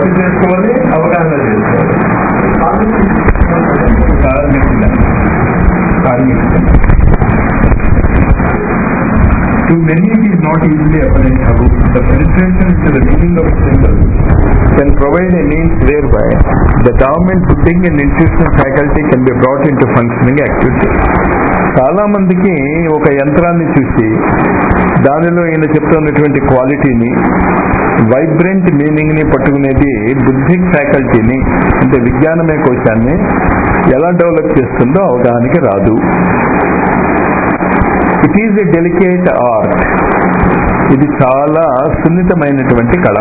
ఏం చేసుకోవాలి అవగాహన చేసుకోవాలి కార్మిక కార్మిక To many it is not easily apparent how the penetration into the meaning of a symbol can provide a means whereby the government putting an intuition faculty can be brought into functioning activity. చాలా మందికి ఒక యంత్రాన్ని చూసి దానిలో ఈయన చెప్తున్నటువంటి క్వాలిటీని vibrant meaning ని పట్టుకునేది బుద్ధిక్ ఫ్యాకల్టీని అంటే విజ్ఞానమే కోశాన్ని ఎలా డెవలప్ చేస్తుందో అవగాహనకి రాదు it is a delicate art ఇది చాలా సున్నితమైనటువంటి కళ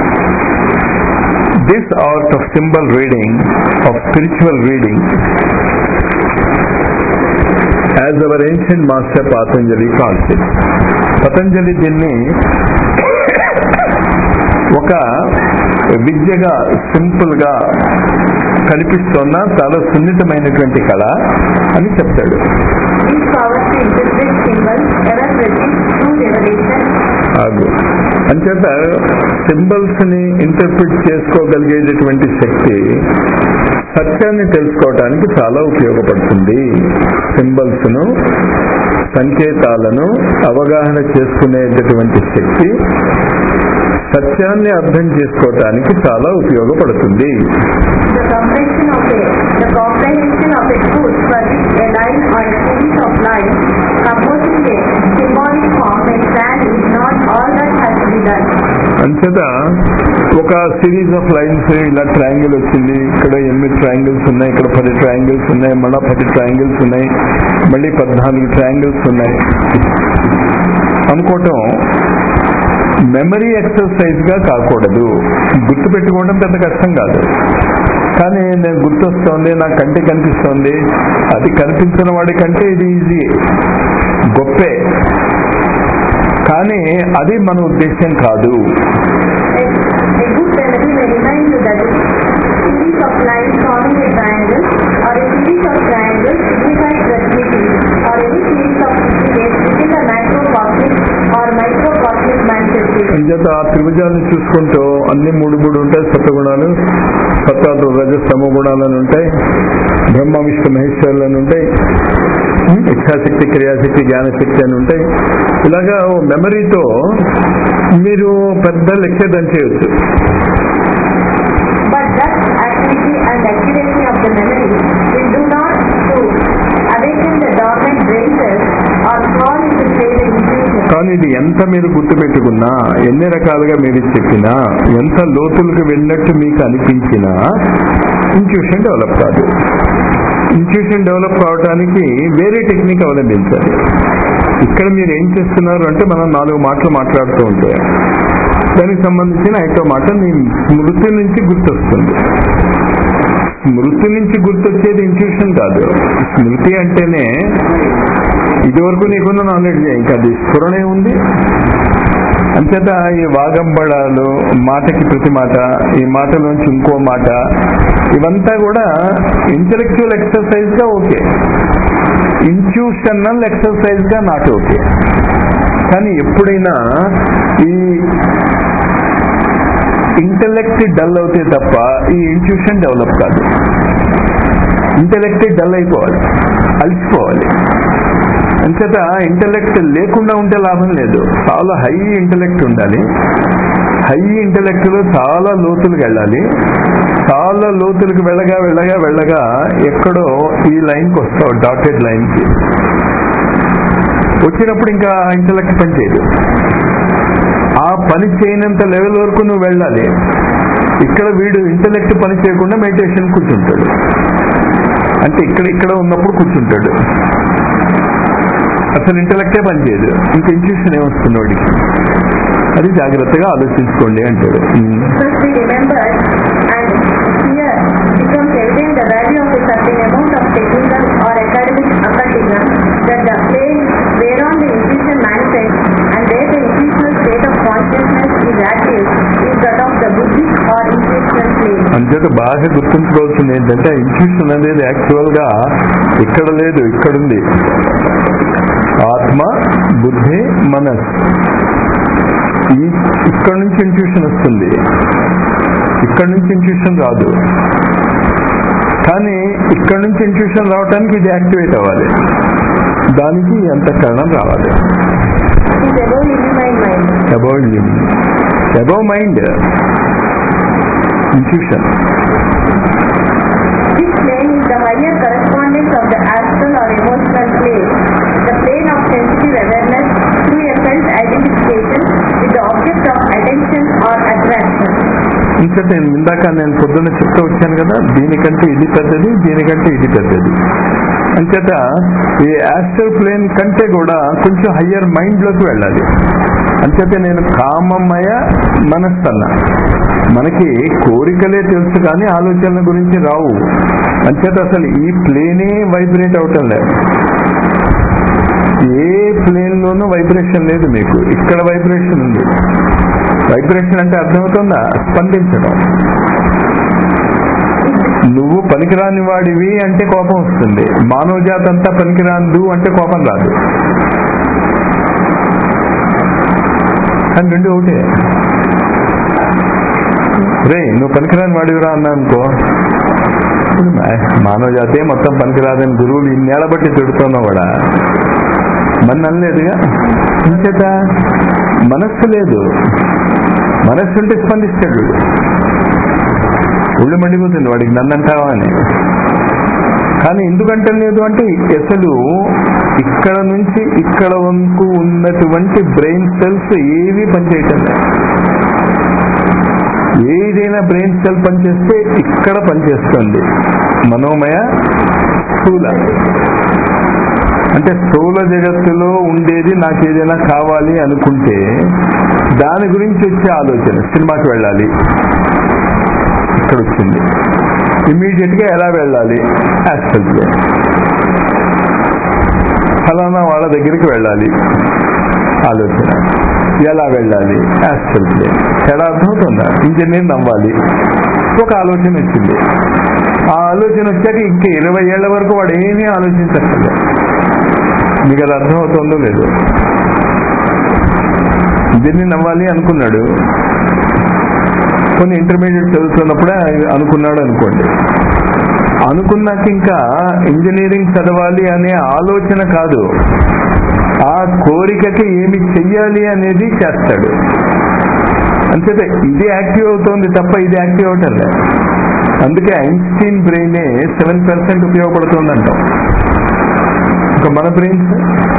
this art of symbol reading of spiritual reading as our ancient master Patanjali concept Patanjali దీన్ని ఒక విద్యగా సింపుల్ గా కనిపిస్తున్న చాలా సున్నితమైనటువంటి కళ అని చెప్తాడు These powers to interpret symbols ever present through revelation ఆగు అంచేత సింబల్స్ ని ఇంటర్ప్రిట్ చేసుకోగలిగేటటువంటి శక్తి సత్యాన్ని తెలుసుకోవడానికి చాలా ఉపయోగపడుతుంది సింబల్స్ ను సంకేతాలను అవగాహన చేసుకునేటటువంటి శక్తి సత్యాన్ని అర్థం చేసుకోవటానికి చాలా ఉపయోగపడుతుంది The comprehension of a the comprehension of a truth for which a line or a series of lines composing a symbolic form may stand is not all that has to be done. అంచేత ఒక series of lines ఇలా triangle వచ్చింది ఇక్కడ ఎనిమిది triangles ఉన్నాయి ఇక్కడ పది triangles ఉన్నాయి మళ్ళీ పది ట్రయాంగిల్స్ ఉన్నాయి మళ్ళీ పద్నాలుగు ట్రయాంగిల్స్ ఉన్నాయి అనుకోవటం మెమరీ ఎక్సర్సైజ్ గా కాకూడదు గుర్తు పెట్టుకోవడం పెద్ద కష్టం కాదు కానీ నేను గుర్తొస్తోంది నా కంటి కనిపిస్తోంది అది కనిపించిన వాడి కంటే ఇది ఈజీ గొప్పే కానీ అది మన ఉద్దేశం కాదు A, a good memory may remind you that a series of lines forming a triangle or a series of triangles signifies the Trinity or any series of incidents within the macrocosmic or microcosmic manifestation. అంచేత ఆ త్రిభుజాన్ని చూసుకుంటూ అన్ని మూడు మూడు ఉంటాయి సత్వగుణాలు సత్వాలు రజస్తమ గుణాలను ఉంటాయి బ్రహ్మ విష్ణు మహేశ్వరులను ఉంటాయి ఇచ్ఛాశక్తి క్రియాశక్తి జ్ఞానశక్తి అని ఉంటాయి ఇలాగా ఓ మెమరీతో మీరు పెద్ద లెక్చర్ చేయొచ్చు But that activity and accuracy of the memory will do not to awaken the dormant brain cells or call into play the intuition. కానీ ఇది ఎంత మీరు గుర్తుపెట్టుకున్నా ఎన్ని రకాలుగా మీరు చెప్పినా ఎంత లోతులకు వెళ్ళినట్టు మీకు అనిపించినా ఇంట్యూషన్ డెవలప్ కాదు ఇంట్యూషన్ డెవలప్ కావడానికి వేరే టెక్నిక్ అవలంబించాలి ఇక్కడ మీరు ఏం చేస్తున్నారు అంటే మనం నాలుగు మాటలు మాట్లాడుతూ ఉంటే దానికి సంబంధించిన ఐదో మాట మీ స్మృతి నుంచి గుర్తొస్తుంది స్మృతి నుంచి గుర్తొచ్చేది ఇంట్యూషన్ కాదు స్మృతి అంటేనే ఇదివరకు నీకున్న నాలెడ్జ్ ఇంకా అది స్ఫురణే ఉంది అంచేత ఈ వాగంబడాలు మాటకి ప్రతి మాట ఈ మాటలోంచి ఇంకో మాట ఇవంతా కూడా ఇంటలెక్చువల్ ఎక్సర్సైజ్ గా ఓకే ఇన్స్టిట్యూషనల్ ఎక్సర్సైజ్ గా నాట్ ఓకే కానీ ఎప్పుడైనా ఈ ఇంటలెక్ట్ డల్ అవుతే తప్ప ఈ ఇన్స్టిట్యూషన్ డెవలప్ కాదు ఇంటలెక్ట్ డల్ అయిపోవాలి అలసిపోవాలి అంచేత ఇంటలెక్ట్ లేకుండా ఉంటే లాభం లేదు చాలా హై ఇంటలెక్ట్ ఉండాలి హై ఇంటలెక్ట్ లో చాలా లోతులకు వెళ్ళాలి చాలా లోతులకు వెళ్ళగా వెళ్ళగా వెళ్ళగా ఎక్కడో ఈ లైన్కి వస్తావు డాటెడ్ లైన్కి వచ్చినప్పుడు ఇంకా ఇంటలెక్ట్ పని చేయదు ఆ పని చేయనంత లెవెల్ వరకు నువ్వు వెళ్ళాలి ఇక్కడ వీడు ఇంటలెక్ట్ పని చేయకుండా మెడిటేషన్ కూర్చుంటాడు అంటే ఇక్కడ ఇక్కడ ఉన్నప్పుడు కూర్చుంటాడు అసలు ఇంటలెక్టే పనిచేయదు ఇంకా ఇంట్యూషన్ ఏమొస్తుంది వాడికి అది జాగ్రత్తగా ఆలోచించుకోండి అంటాడు ఉమ్. Must be remembered and here becomes evident the value of a certain amount of technical or academic occultism that the play whereon the intuition manifests and where the intuitional state of consciousness is active is that of the Buddhist or intuitional play. అంచేత బాగా గుర్తుంచుకోవాల్సింది ఏంటంటే intuition అనేది actual గా ఇక్కడ లేదు ఇక్కడుంది ఆత్మ బుద్ధి మనస్ ఈ ఇక్కడ నుంచి ఇంట్యూషన్ వస్తుంది ఇక్కడ ఇక్కడ నుంచి ఇంట్యూషన్ రాదు కానీ ఇక్కడ నుంచి ఇంట్యూషన్ రావడానికి ఇది యాక్టివేట్ అవ్వాలి దానికి అంతఃకరణం రావాలి It is above human mind. Above above mind intuition This plane is the higher correspondence of the astral or emotional plane, the plane of sensitive awareness through a felt identification with the object of attention or attraction. ఇంకా నేను ఇందాక నేను పొద్దున్న చెప్తూ వచ్చాను కదా దీనికంటే ఇది పెద్దది దీనికంటే ఇది పెద్దది అంచేత ఈ యాస్ట్రల్ ప్లేన్ కంటే కూడా కొంచెం హయ్యర్ మైండ్ లోకి వెళ్ళాలి అంచేత నేను కామమయ మనస్సు అన్నా మనకి కోరికలే తెలుసు కానీ ఆలోచనల గురించి రావు అంచేత అసలు ఈ ప్లేనే వైబ్రేట్ అవటం లేదు ఏ ప్లేన్ లోనూ వైబ్రేషన్ లేదు మీకు ఇక్కడ వైబ్రేషన్ ఉంది వైబ్రేషన్ అంటే అర్థమవుతుందా స్పందించడం నువ్వు పనికిరాని వాడివి అంటే కోపం వస్తుంది మానవ జాతి అంతా పనికిరాందు అంటే కోపం రాదు కానీ రెండు ఒకటే రే నువ్వు పనికిరాని వాడివిరా అన్నా అనుకో ఇప్పుడు మా- మానవ జాతే మొత్తం పనికిరాదని గురువులు ఇన్నేళ్ల బట్టి తిడుతున్నావు కూడా మన అనలేదుగా ఇంచేత మనస్సు లేదు మనస్సు ఉంటే స్పందిస్తాడు వీడు. ఒళ్ళు మండిపోతుంది వాడికి నన్ను అంటావా అని కానీ ఎందుకంటే లేదు అంటే అసలు ఇక్కడ నుంచి ఇక్కడ వరకు ఉన్నటువంటి బ్రెయిన్ సెల్స్ ఏవి పనిచేయటం లేదు ఏదైనా బ్రెయిన్ సెల్ పనిచేస్తే ఇక్కడ పనిచేస్తుంది మనోమయ స్థూల అంటే స్థూల జగత్తులో ఉండేది నాకు ఏదైనా కావాలి అనుకుంటే దాని గురించి వచ్చే ఆలోచన సినిమాకి వెళ్ళాలి ఇక్కడ వచ్చింది ఇమీడియట్ గా ఎలా వెళ్ళాలి యాక్సెల్ ప్లేన్ ఫలానా వాళ్ళ దగ్గరికి వెళ్ళాలి ఆలోచన ఎలా వెళ్ళాలి యాక్సెల్ ప్లేన్ తేడా అర్థమవుతుందా ఇంజనీర్ నవ్వాలి ఒక ఆలోచన వచ్చింది ఆ ఆలోచన వచ్చాక ఇంక ఇరవై ఏళ్ల వరకు వాడు ఏమీ ఆలోచించక్కర్లేదు మీకు అది అర్థమవుతుందో లేదు ఇంజనీర్ నవ్వాలి అనుకున్నాడు కొన్ని ఇంటర్మీడియట్ చదువుతున్నప్పుడే అనుకున్నాడు అనుకోండి అనుకున్నాక ఇంకా ఇంజనీరింగ్ చదవాలి అనే ఆలోచన కాదు ఆ కోరికకి ఏమి చెయ్యాలి అనేది చేస్తాడు అంతేతే ఇది యాక్టివ్ అవుతోంది తప్ప ఇది యాక్టివ్ అవటం లేదు అందుకే ఐన్స్టీన్ బ్రెయినే సెవెన్ పర్సెంట్ ఉపయోగపడుతుందంటాం ఇంకా మన బ్రెయిన్స్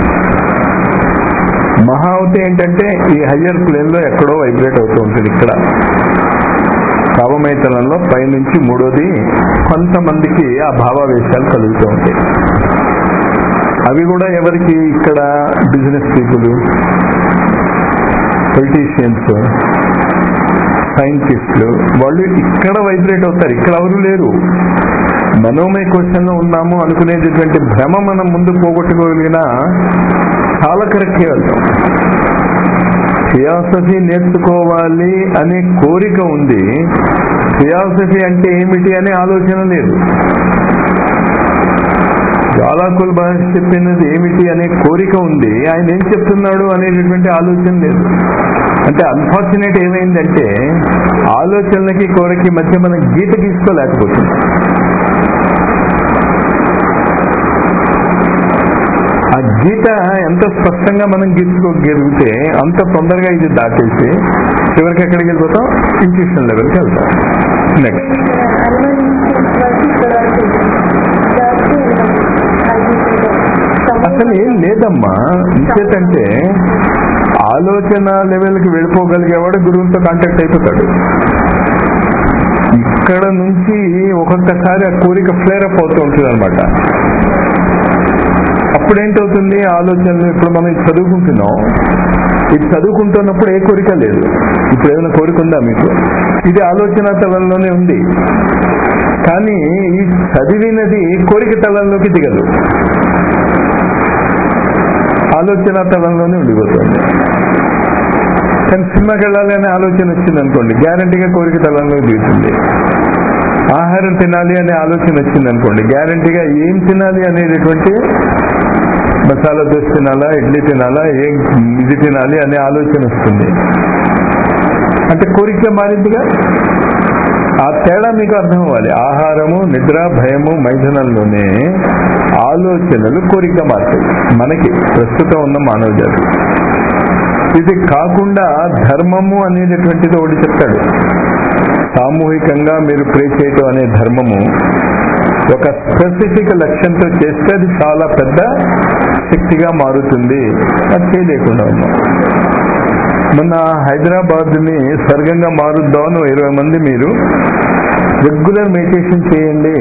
మహా అవుతే ఏంటంటే ఈ హయ్యర్ ప్లేన్ లో ఎక్కడో వైబ్రేట్ అవుతూ ఉంటుంది ఇక్కడ భావమైతనంలో పైనుంచి మూడోది కొంతమందికి ఆ భావావేశాలు కలుగుతూ ఉంటాయి అవి కూడా ఎవరికి ఇక్కడ బిజినెస్ పీపుల్ పొలిటీషియన్స్ సైంటిస్టులు వాళ్ళు ఇక్కడ వైబ్రేట్ అవుతారు ఇక్కడ ఎవరు లేరు మనోమయ క్వశ్చన్ లో ఉన్నాము అనుకునేటటువంటి భ్రమ మనం ముందు పోగొట్టుకోగలిగిన చాలా కరెక్ట్గా వెళ్తాం థియాసఫీ నేర్చుకోవాలి అనే కోరిక ఉంది థియాసఫీ అంటే ఏమిటి అనే ఆలోచన లేదు జ్వాలాకుల్ మహర్షి చెప్పినది ఏమిటి అనే కోరిక ఉంది ఆయన ఏం చెప్తున్నాడు అనేటటువంటి ఆలోచన లేదు అంటే అన్ఫార్చునేట్ ఏమైందంటే ఆలోచనలకి కోరిక మధ్య మనం గీత గీసుకోలేకపోతుంది ఆ గీత ఎంత స్పష్టంగా మనం గీసుకోగలిగితే అంత తొందరగా ఇది దాటేసి చివరికి ఎక్కడికి వెళ్ళిపోతాం ఇంట్యూషన్ లెవెల్కి వెళ్తాం నెక్స్ట్ అసలు ఏం లేదమ్మా ఇంకేతంటే ఆలోచన లెవెల్కి వెళ్ళిపోగలిగేవాడు గురువుతో కాంటాక్ట్ అయిపోతాడు ఇక్కడ నుంచి ఒక్కొక్కసారి ఆ కోరిక ఫ్లేర్ అప్ అవుతూ ఉంటుంది అనమాట అప్పుడు ఏంటవుతుంది ఆలోచనలు ఇప్పుడు మనం ఇది చదువుకుంటున్నాం ఇది చదువుకుంటున్నప్పుడు ఏ కోరిక లేదు ఇప్పుడు ఏదైనా కోరిక ఉందా మీకు ఇది ఆలోచన తలంలోనే ఉంది కానీ ఈ చదివినది కోరిక తలంలోకి దిగదు ఆలోచన తలంలోనే ఉండిపోతుంది కానీ సినిమాకి వెళ్ళాలి అనే ఆలోచన వచ్చింది అనుకోండి గ్యారంటీగా కోరిక తలంలో దిగుతుంది ఆహారం తినాలి అనే ఆలోచన వచ్చింది అనుకోండి గ్యారంటీగా ఏం తినాలి అనేటటువంటి మసాలా దోశ తినాలా ఇడ్లీ తినాలా ఏం ఇది తినాలి అనే ఆలోచన వస్తుంది అంటే కోరిక మారిందిగా ఆ తేడా మీకు అర్థం అవ్వాలి ఆహారము నిద్ర భయము మైథునంలోనే ఆలోచనలు కోరిక మారుతాయి మనకి ప్రస్తుతం ఉన్న మానవ జాతి ఇది కాకుండా ధర్మము అనేటటువంటిది ఒకటి చెప్తాడు సామూహికంగా మీరు ప్రే చేయటం అనే ధర్మము ఒక స్పెసిఫిక్ లక్ష్యంతో చేస్తే అది చాలా పెద్ద శక్తిగా మారుతుంది అది చేయలేకుండా ఉన్నాం మొన్న హైదరాబాద్ ని స్వర్గంగా మారుద్దామని ఓ ఇరవై మంది మీరు రెగ్యులర్ మెడిటేషన్ చేయండి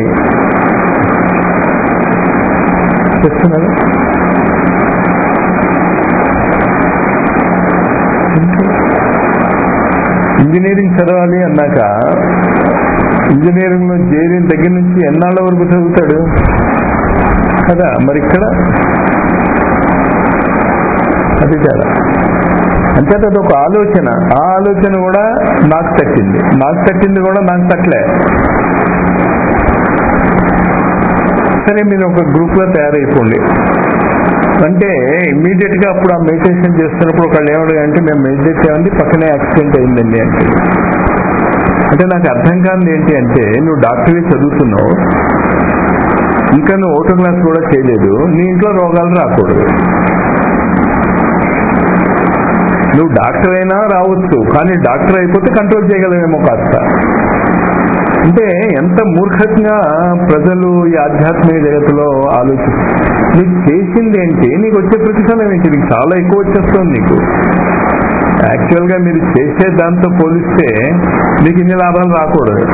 చేస్తున్నారు ఇంజనీరింగ్ చదవాలి అన్నాక ఇంజనీరింగ్ లో చేరిన దగ్గర నుంచి ఎన్నాళ్ళ వరకు చదువుతాడు కదా మరి ఇక్కడ అది చాలా అంచేత అది ఒక ఆలోచన ఆ ఆలోచన కూడా నాకు తట్టింది నాకు తట్టింది కూడా నాకు తట్టలే సరే మీరు ఒక గ్రూప్ లో తయారైపోండి అంటే ఇమీడియట్ గా అప్పుడు ఆ మెడిటేషన్ చేస్తున్నప్పుడు ఒకళ్ళు ఏమడు అంటే మేము మెడిటేట్ చేయండి పక్కనే యాక్సిడెంట్ అయిందండి అంటే అంటే నాకు అర్థం కానిది ఏంటి అంటే నువ్వు డాక్టరే చదువుతున్నావు ఇంకా నువ్వు ఓటో క్లాస్ కూడా చేయలేదు నీ ఇంట్లో రోగాలు రాకూడదు నువ్వు డాక్టర్ అయినా రావచ్చు కానీ డాక్టర్ అయిపోతే కంట్రోల్ చేయగలవేమో కాస్త అంటే ఎంత మూర్ఖంగా ప్రజలు ఈ ఆధ్యాత్మిక జగత్తులో ఆలోచిస్తారు నీకు చేసింది ఏంటి నీకు వచ్చే ప్రతిఫలం ఏంటి నీకు చాలా ఎక్కువ వచ్చేస్తుంది నీకు యాక్చువల్ గా మీరు చేసే దాంతో పోలిస్తే మీకు ఇన్ని లాభాలు రాకూడదు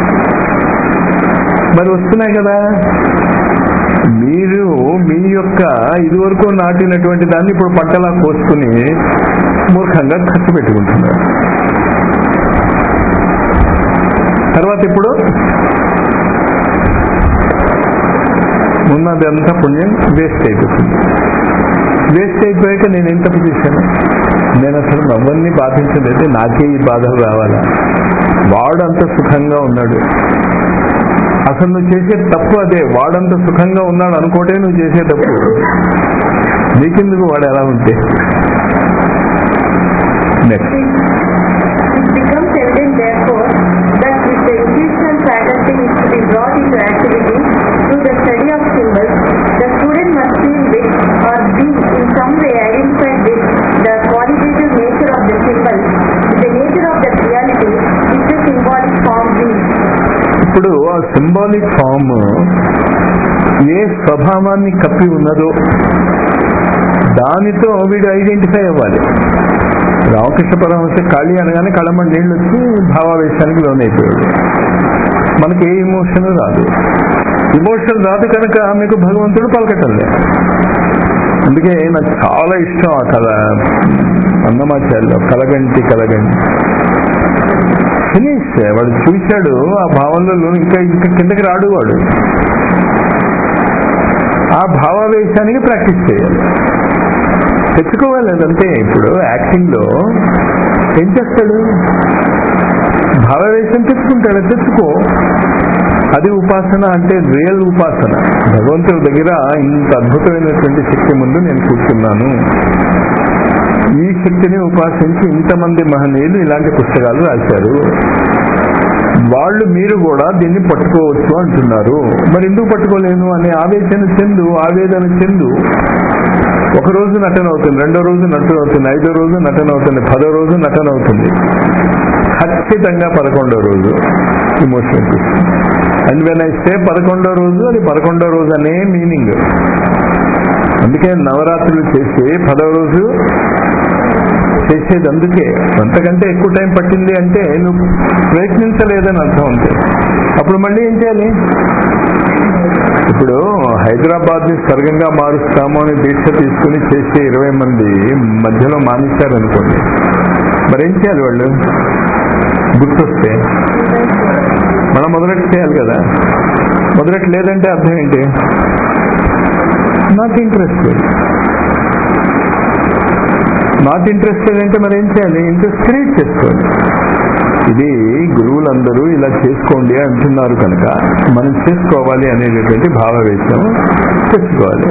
మరి వస్తున్నాయి కదా మీరు మీ యొక్క ఇదివరకు నాటినటువంటి దాన్ని ఇప్పుడు పంటలా కోసుకుని మూర్ఖంగా ఖర్చు పెట్టుకుంటున్నారు తర్వాత ఇప్పుడు ఉన్నదంతా పుణ్యం వేస్ట్ అయిపోతుంది వేస్ట్ అయిపోయాక నేను ఏం తప్పు చేశాను నేను అసలు ఎవరిని బాధించలేదు నాకే ఈ బాధలు రావాలా వాడంత సుఖంగా ఉన్నాడు అసలు నువ్వు చేసే తప్పు అదే వాడంత సుఖంగా ఉన్నాడు అనుకోటే నువ్వు చేసే తప్పు నీకెందుకు వాడు ఎలా ఉంటే next It becomes evident therefore that if the intuition faculty is to be brought into activity through the study of symbols, the student must feel with or be in some way identified with the qualitative nature of the symbol, the nature of the reality which the symbolic form brings. ఇప్పుడు ఆ symbolic form ఏ స్వభావాన్ని కప్పి ఉన్నదో దానితో వీడు identify అవ్వాలి రామకృష్ణ పరమహంస ఖాళీ అనగానే కళ్ళమని నీళ్ళు వచ్చి భావావేశానికి లోనైపోయాడు మనకి ఏ ఇమోషన్ రాదు ఇమోషన్ రాదు కనుక మీకు భగవంతుడు పలకటం లేదు అందుకే నాకు చాలా ఇష్టం ఆ కథ అన్నమాచార్యులు కలగంటి కలగంటి ఫినిష్ వాడు చూశాడు ఆ భావంలో లోను ఇంకా ఇంకా కిందకి రాడు వాడు ఆ భావావేశానికి ప్రాక్టీస్ చేయాలి తెచ్చుకోవాలి అదంతే ఇప్పుడు యాక్టింగ్ లో ఏం చేస్తాడు భావావేశం తెచ్చుకుంటాడు తెచ్చుకో అది ఉపాసన అంటే రియల్ ఉపాసన భగవంతుడి దగ్గర ఇంత అద్భుతమైనటువంటి శక్తి ముందు నేను కూర్చున్నాను ఈ శక్తిని ఉపాసించి ఇంతమంది మహనీయులు ఇలాంటి పుస్తకాలు రాశారు వాళ్ళు మీరు కూడా దీన్ని పట్టుకోవచ్చు అంటున్నారు మరి ఎందుకు పట్టుకోలేను అనే ఆవేశన చెందు ఆవేదన చెందు ఒక రోజు నటన అవుతుంది రెండో రోజు నటన అవుతుంది ఐదో రోజు నటన అవుతుంది పదో రోజు నటన అవుతుంది ఖచ్చితంగా పదకొండో రోజు emotion and when I say పదకొండో రోజు అది పదకొండో రోజు అనే మీనింగ్ అందుకే నవరాత్రులు చేసి పదో రోజు చేసేది అందుకే అంతకంటే ఎక్కువ టైం పట్టింది అంటే నువ్వు ప్రయత్నించలేదని అర్థం అంతే అప్పుడు మళ్ళీ ఏం చేయాలి ఇప్పుడు హైదరాబాద్ ని స్వర్గంగా మారుస్తాము అని దీక్ష తీసుకుని చేసే ఇరవై మంది మధ్యలో మానేశారనుకోండి మరేం చేయాలి వాళ్ళు గుర్తొస్తే మనం మొదలెట్ చేయాలి కదా మొదలెట్ లేదంటే అర్థం ఏంటి నాట్ ఇంట్రెస్టెడ్ నాట్ ఇంట్రెస్టెడ్ అంటే మరి ఏం చేయాలి ఇంట్రెస్ట్ క్రియేట్ చేసుకోవాలి ఇది గురువులందరూ ఇలా చేసుకోండి అంటున్నారు కనుక మనం చేసుకోవాలి అనేటటువంటి భావవేశం తెచ్చుకోవాలి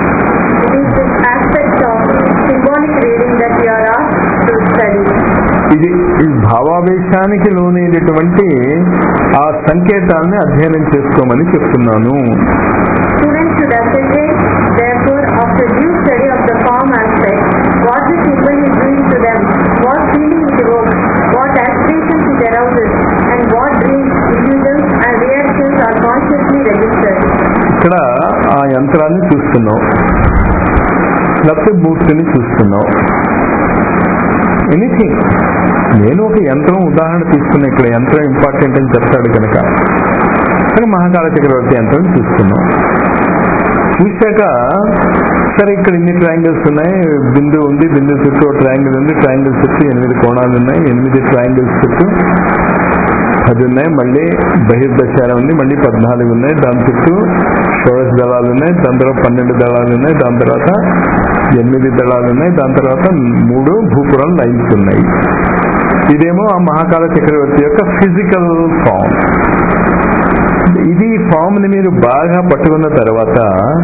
It is this aspect of symbolic reading that we are asked to study. ఇది ఈ భావావేశానికి లోనేటటువంటి ఆ సంకేతాన్ని అధ్యయనం చేసుకోమని చెప్తున్నాను Students should ascertain, therefore, after due study of the form aspect, what the symbol is doing to them, what feeling it evokes, what aspirations it arouses, and what dreams, illusions, and reactions are consciously registered. ఇక్కడ ఆ యంత్రాన్ని చూస్తున్నాం లేకపోతే మూర్తిని చూస్తున్నాం anything నేను ఒక యంత్రం ఉదాహరణ తీసుకున్నా ఇక్కడ యంత్రం ఇంపార్టెంట్ అని చెప్తాడు కనుక కానీ మహాకాల చక్రవర్తి యంత్రం చూస్తున్నాం చూశాక సరే ఇక్కడ ఇన్ని ట్రయాంగిల్స్ ఉన్నాయి బిందు ఉంది బిందు చుట్టూ ట్రయాంగిల్ ఉంది ట్రయాంగిల్ చుట్టూ ఎనిమిది కోణాలు ఉన్నాయి ఎనిమిది ట్రయాంగిల్స్ చుట్టూ పది ఉన్నాయి మళ్ళీ బహిర్దశాల ఉంది మళ్ళీ పద్నాలుగు ఉన్నాయి దాని చుట్టూ షోడశ దళాలు ఉన్నాయి దాని తర్వాత పన్నెండు దళాలు ఉన్నాయి దాని తర్వాత ఎనిమిది దళాలు ఉన్నాయి దాని తర్వాత మూడు భూపురం లైన్స్ ఉన్నాయి ఇదేమో ఆ మహాకాల చక్రవర్తి యొక్క ఫిజికల్ ఫామ్ ఇది ఫామ్ ని మీరు బాగా పట్టుకున్న తర్వాత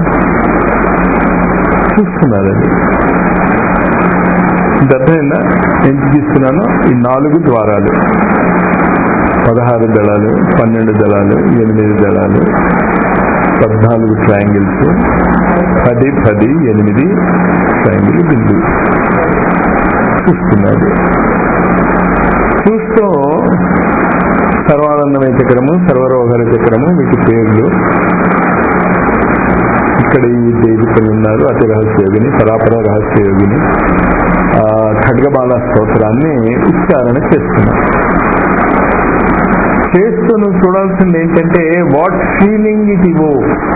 చూస్తున్నారు అది ఇది అర్థమైందా ఏం తీసుకున్నాను ఈ నాలుగు ద్వారాలు పదహారు దళాలు పన్నెండు దళాలు ఎనిమిది దళాలు పద్నాలుగు ట్రయాంగిల్స్ పది పది ఎనిమిది ట్రయాంగిల్ బిందు చూస్తున్నది చూస్తూ సర్వానందమయ చక్రము సర్వరోహర చక్రము వీటి పేర్లు ఇక్కడ ఈ దేవికలు ఉన్నారు అతి రహస్యయోగిని పరాపర రహస్యయోగిని ఆ ఖడ్గబాల స్తోత్రాన్ని ఉచ్చారణ చేస్తున్నాం చేస్తూ నువ్వు చూడాల్సింది ఏంటంటే వాట్ ఫీలింగ్ ఇట్ ఇవో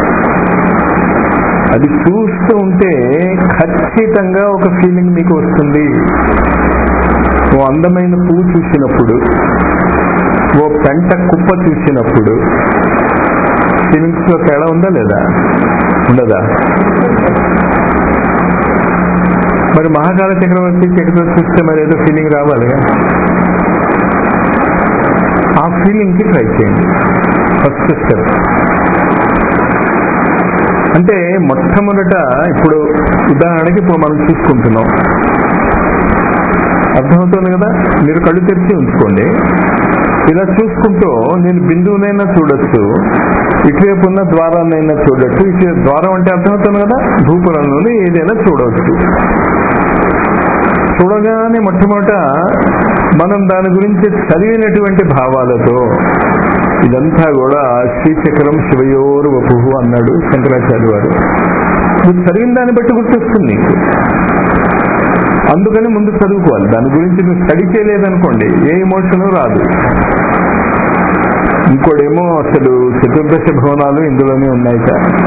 అది చూస్తూ ఉంటే ఖచ్చితంగా ఒక ఫీలింగ్ మీకు వస్తుంది ఓ అందమైన పువ్వు చూసినప్పుడు ఓ పెంట కుప్ప చూసినప్పుడు ఫీలింగ్స్ లో తేడా ఉందా లేదా ఉండదా మరి మహాకాల చక్రవర్తి చక్రవర్తి చూస్తే మరి ఏదో ఫీలింగ్ రావాలిగా ఆ ఫీలింగ్ కి ట్రై చేయండి ఫస్ట్ స్టెప్ అంటే మొట్టమొదట ఇప్పుడు ఉదాహరణకి ఇప్పుడు మనం చూసుకుంటున్నాం అర్థమవుతుంది కదా మీరు కళ్ళు తెరిచి ఉంచుకోండి ఇలా చూసుకుంటూ నేను బిందువునైనా చూడొచ్చు ఇటువైపు ఉన్న ద్వారాన్నైనా చూడొచ్చు ఇటు ద్వారం అంటే అర్థమవుతుంది కదా భూపురంలోని ఏదైనా చూడవచ్చు చూడగానే మొట్టమొదట మనం దాని గురించి చదివినటువంటి భావాలతో ఇదంతా కూడా శ్రీచక్రం శివయోరు వపుహు అన్నాడు శంకరాచార్య వారు నువ్వు చదివిన దాన్ని బట్టి గుర్తొస్తుంది నీకు అందుకని ముందు చదువుకోవాలి దాని గురించి నువ్వు స్టడీ చేయలేదనుకోండి ఏ ఇమోషన్ రాదు ఇంకోడేమో అసలు చతుర్దశ భవనాలు ఇందులోనే ఉన్నాయి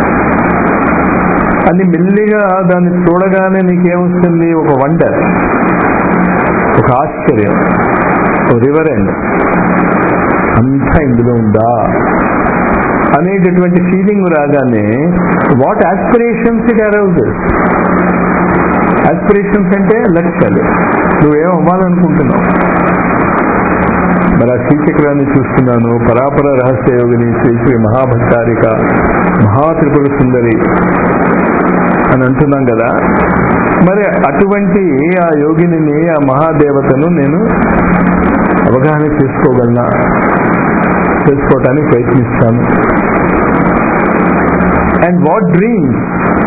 అని మెల్లిగా దాన్ని చూడగానే నీకేమొస్తుంది ఒక వండర్ ఒక ఆశ్చర్యం రివర్ ఎండ్ అంతా ఇందులో ఉందా అనేటటువంటి ఫీలింగ్ రాగానే what aspirations it arouses aspirations అంటే లక్ష్యాలు నువ్వేం అవ్వాలనుకుంటున్నావు మరి ఆ శ్రీచక్రాన్ని చూస్తున్నాను పరాపర రహస్య యోగిని శ్రీ శ్రీ మహాభట్టారిక మహాత్రిపుర సుందరి అని అంటున్నాం కదా మరి అటువంటి ఆ యోగిని ఆ మహాదేవతను నేను అవగాహన చేసుకోగలనా చేసుకోవటానికి ప్రయత్నిస్తాను అండ్ వాట్ డ్రీమ్స్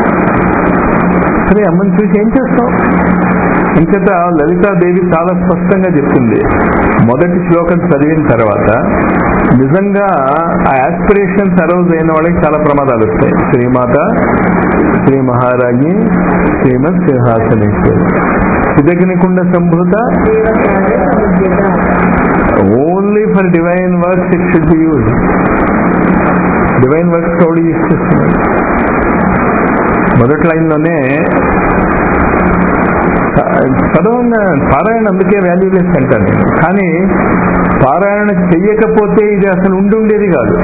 సరే అమ్మని చూసి ఏం చేస్తాం ఇంకట లలితాదేవి చాలా స్పష్టంగా చెప్తుంది మొదటి శ్లోకం చదివిన తర్వాత నిజంగా ఆ ఆస్పిరేషన్స్ అరౌజ్ అయిన వాళ్ళకి చాలా ప్రమాదాలు వస్తాయి శ్రీమాత శ్రీ మహారాజ్ఞి శ్రీమద్ సింహాసనేశ్వరి సిదగ్నికుండ సంభూత only for divine works it should be use divine works కౌడి యూజ్ చేస్తున్నాడు మొదటి లైన్లోనే చదవన్న పారాయణ అందుకే వాల్యూలెస్ అంటాను నేను కానీ పారాయణ చెయ్యకపోతే ఇది అసలు ఉండుండేది కాదు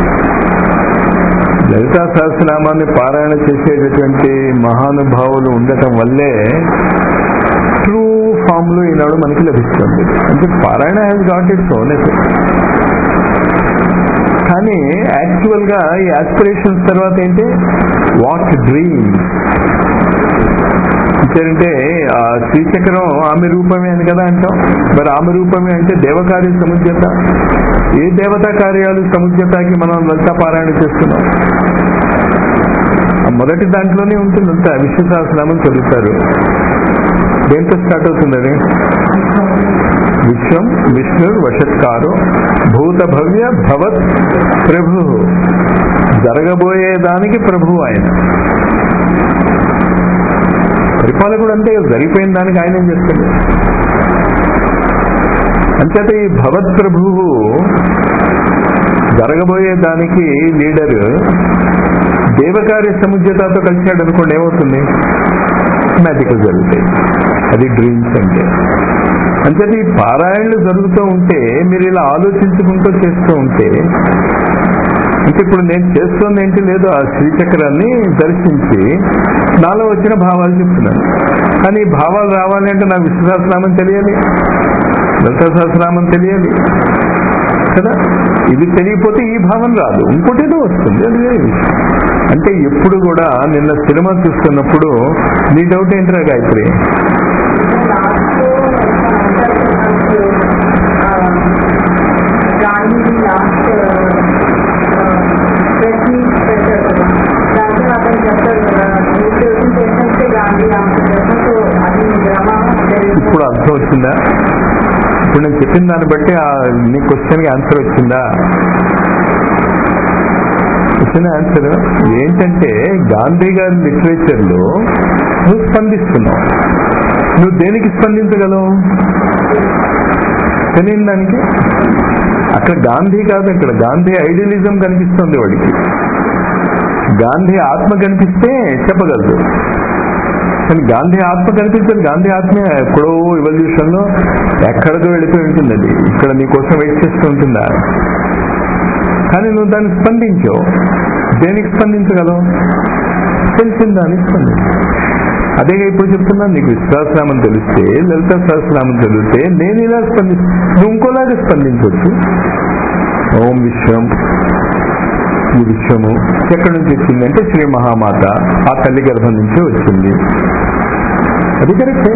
లలితా సహస్రనామాన్ని పారాయణ చేసేటటువంటి మహానుభావులు ఉండటం వల్లే ట్రూ ఫామ్ లో ఈనాడు మనకి లభిస్తుంది అంటే పారాయణ హ్యాస్ గాట్ ఇట్స్ ఓన్ కానీ యాక్చువల్ గా ఈ ఆస్పిరేషన్స్ తర్వాత ఏంటి వాట్ డ్రీమ్ అంటే ఆ శ్రీచక్రం ఆమె రూపమే అని కదా అంటాం మరి ఆమె రూపమే అంటే దేవకార్య సముద్యత ఏ దేవతా కార్యాలు సముద్యతకి మనం లలిత పారాయణ చేస్తున్నాం ఆ మొదటి దాంట్లోనే ఉంటుంది అంతా విష్ణు సహస్రనామం చదువుతారు దేంతో స్టార్ట్ అవుతుంది అది విశ్వం విష్ణు వశత్కారు భూత భవ్య భవత్ ప్రభు జరగబోయేదానికి ప్రభు ఆయన పరిపాలకుడు అంతే కదా, జరిగిపోయిన దానికి ఆయన ఏం చేస్తాడు అంచేత ఈ భవత్ ప్రభువు జరగబోయే దానికి లీడర్ దేవకార్య సముద్యతతో కలిశాడు అనుకోండి ఏమవుతుంది మ్యాజికల్ జరుగుతాయి అది డ్రీమ్స్ అంటే అంచేత ఈ పారాయణలు జరుగుతూ ఉంటే మీరు ఇలా ఆలోచించుకుంటూ చేస్తూ ఉంటే అంటే ఇప్పుడు నేను చేస్తోంది ఏంటి లేదు ఆ శ్రీచక్రాన్ని దర్శించి నాలో వచ్చిన భావాలు చెప్తున్నాను కానీ ఈ భావాలు రావాలి అంటే నాకు విష్ణు సహస్రనామం తెలియాలి లలిత సహస్రనామం తెలియాలి కదా ఇది తెలియకపోతే ఈ భావం రాదు ఇంకోటేదో వస్తుంది అది వేరే విషయం అంటే ఎప్పుడు కూడా నిన్న సినిమా చూస్తున్నప్పుడు నీ డౌట్ ఏంటిరా Gayatri Gandhi last press meet పెట్టారు కదా దాంట్లో అతను చెప్తారు కదా మీరు చేసిన పేషెంట్స్ గాంధీ ఆన్సర్ చేస్తాం సో అది మీ డ్రామా ఇప్పుడు అర్థం వచ్చిందా ఇప్పుడు నేను చెప్పిన దాన్ని బట్టి ఆ నీ క్వశ్చన్కి ఆన్సర్ వచ్చిందా వచ్చిన ఆన్సర్ ఏంటంటే గాంధీ గారి లిటరేచర్ లో నువ్వు స్పందిస్తున్నావు నువ్వు దేనికి స్పందించగలవు తెలియని దానికి అక్కడ గాంధీ కాదు ఇక్కడ గాంధీ ఐడియలిజం కనిపిస్తుంది వాడికి గాంధీ ఆత్మ కనిపిస్తే చెప్పగలదు కానీ గాంధీ ఆత్మ కనిపించదు గాంధీ ఆత్మ ఎక్కడో ఎవల్యూషన్ లో ఎక్కడికో వెళ్ళిపోయి ఉంటుంది అది ఇక్కడ నీ కోసం వెయిట్ చేస్తూ ఉంటుందా కానీ నువ్వు దాన్ని స్పందించావు దేనికి స్పందించగలవు తెలిసిన దానికి స్పందించు అదే ఇప్పుడు చెప్తున్నాను నీకు విశ్వాసనామం తెలిస్తే లలిత సహస్రనామం తెలిస్తే నేను ఇలా స్పందిస్తా నువ్వు ఇంకోలాగా స్పందించవచ్చు ఓం విశ్వం ఈ విశ్వము ఎక్కడి నుంచి వచ్చింది అంటే శ్రీ మహామాత ఆ తల్లి గర్భం నుంచి వచ్చింది అది కరెక్టే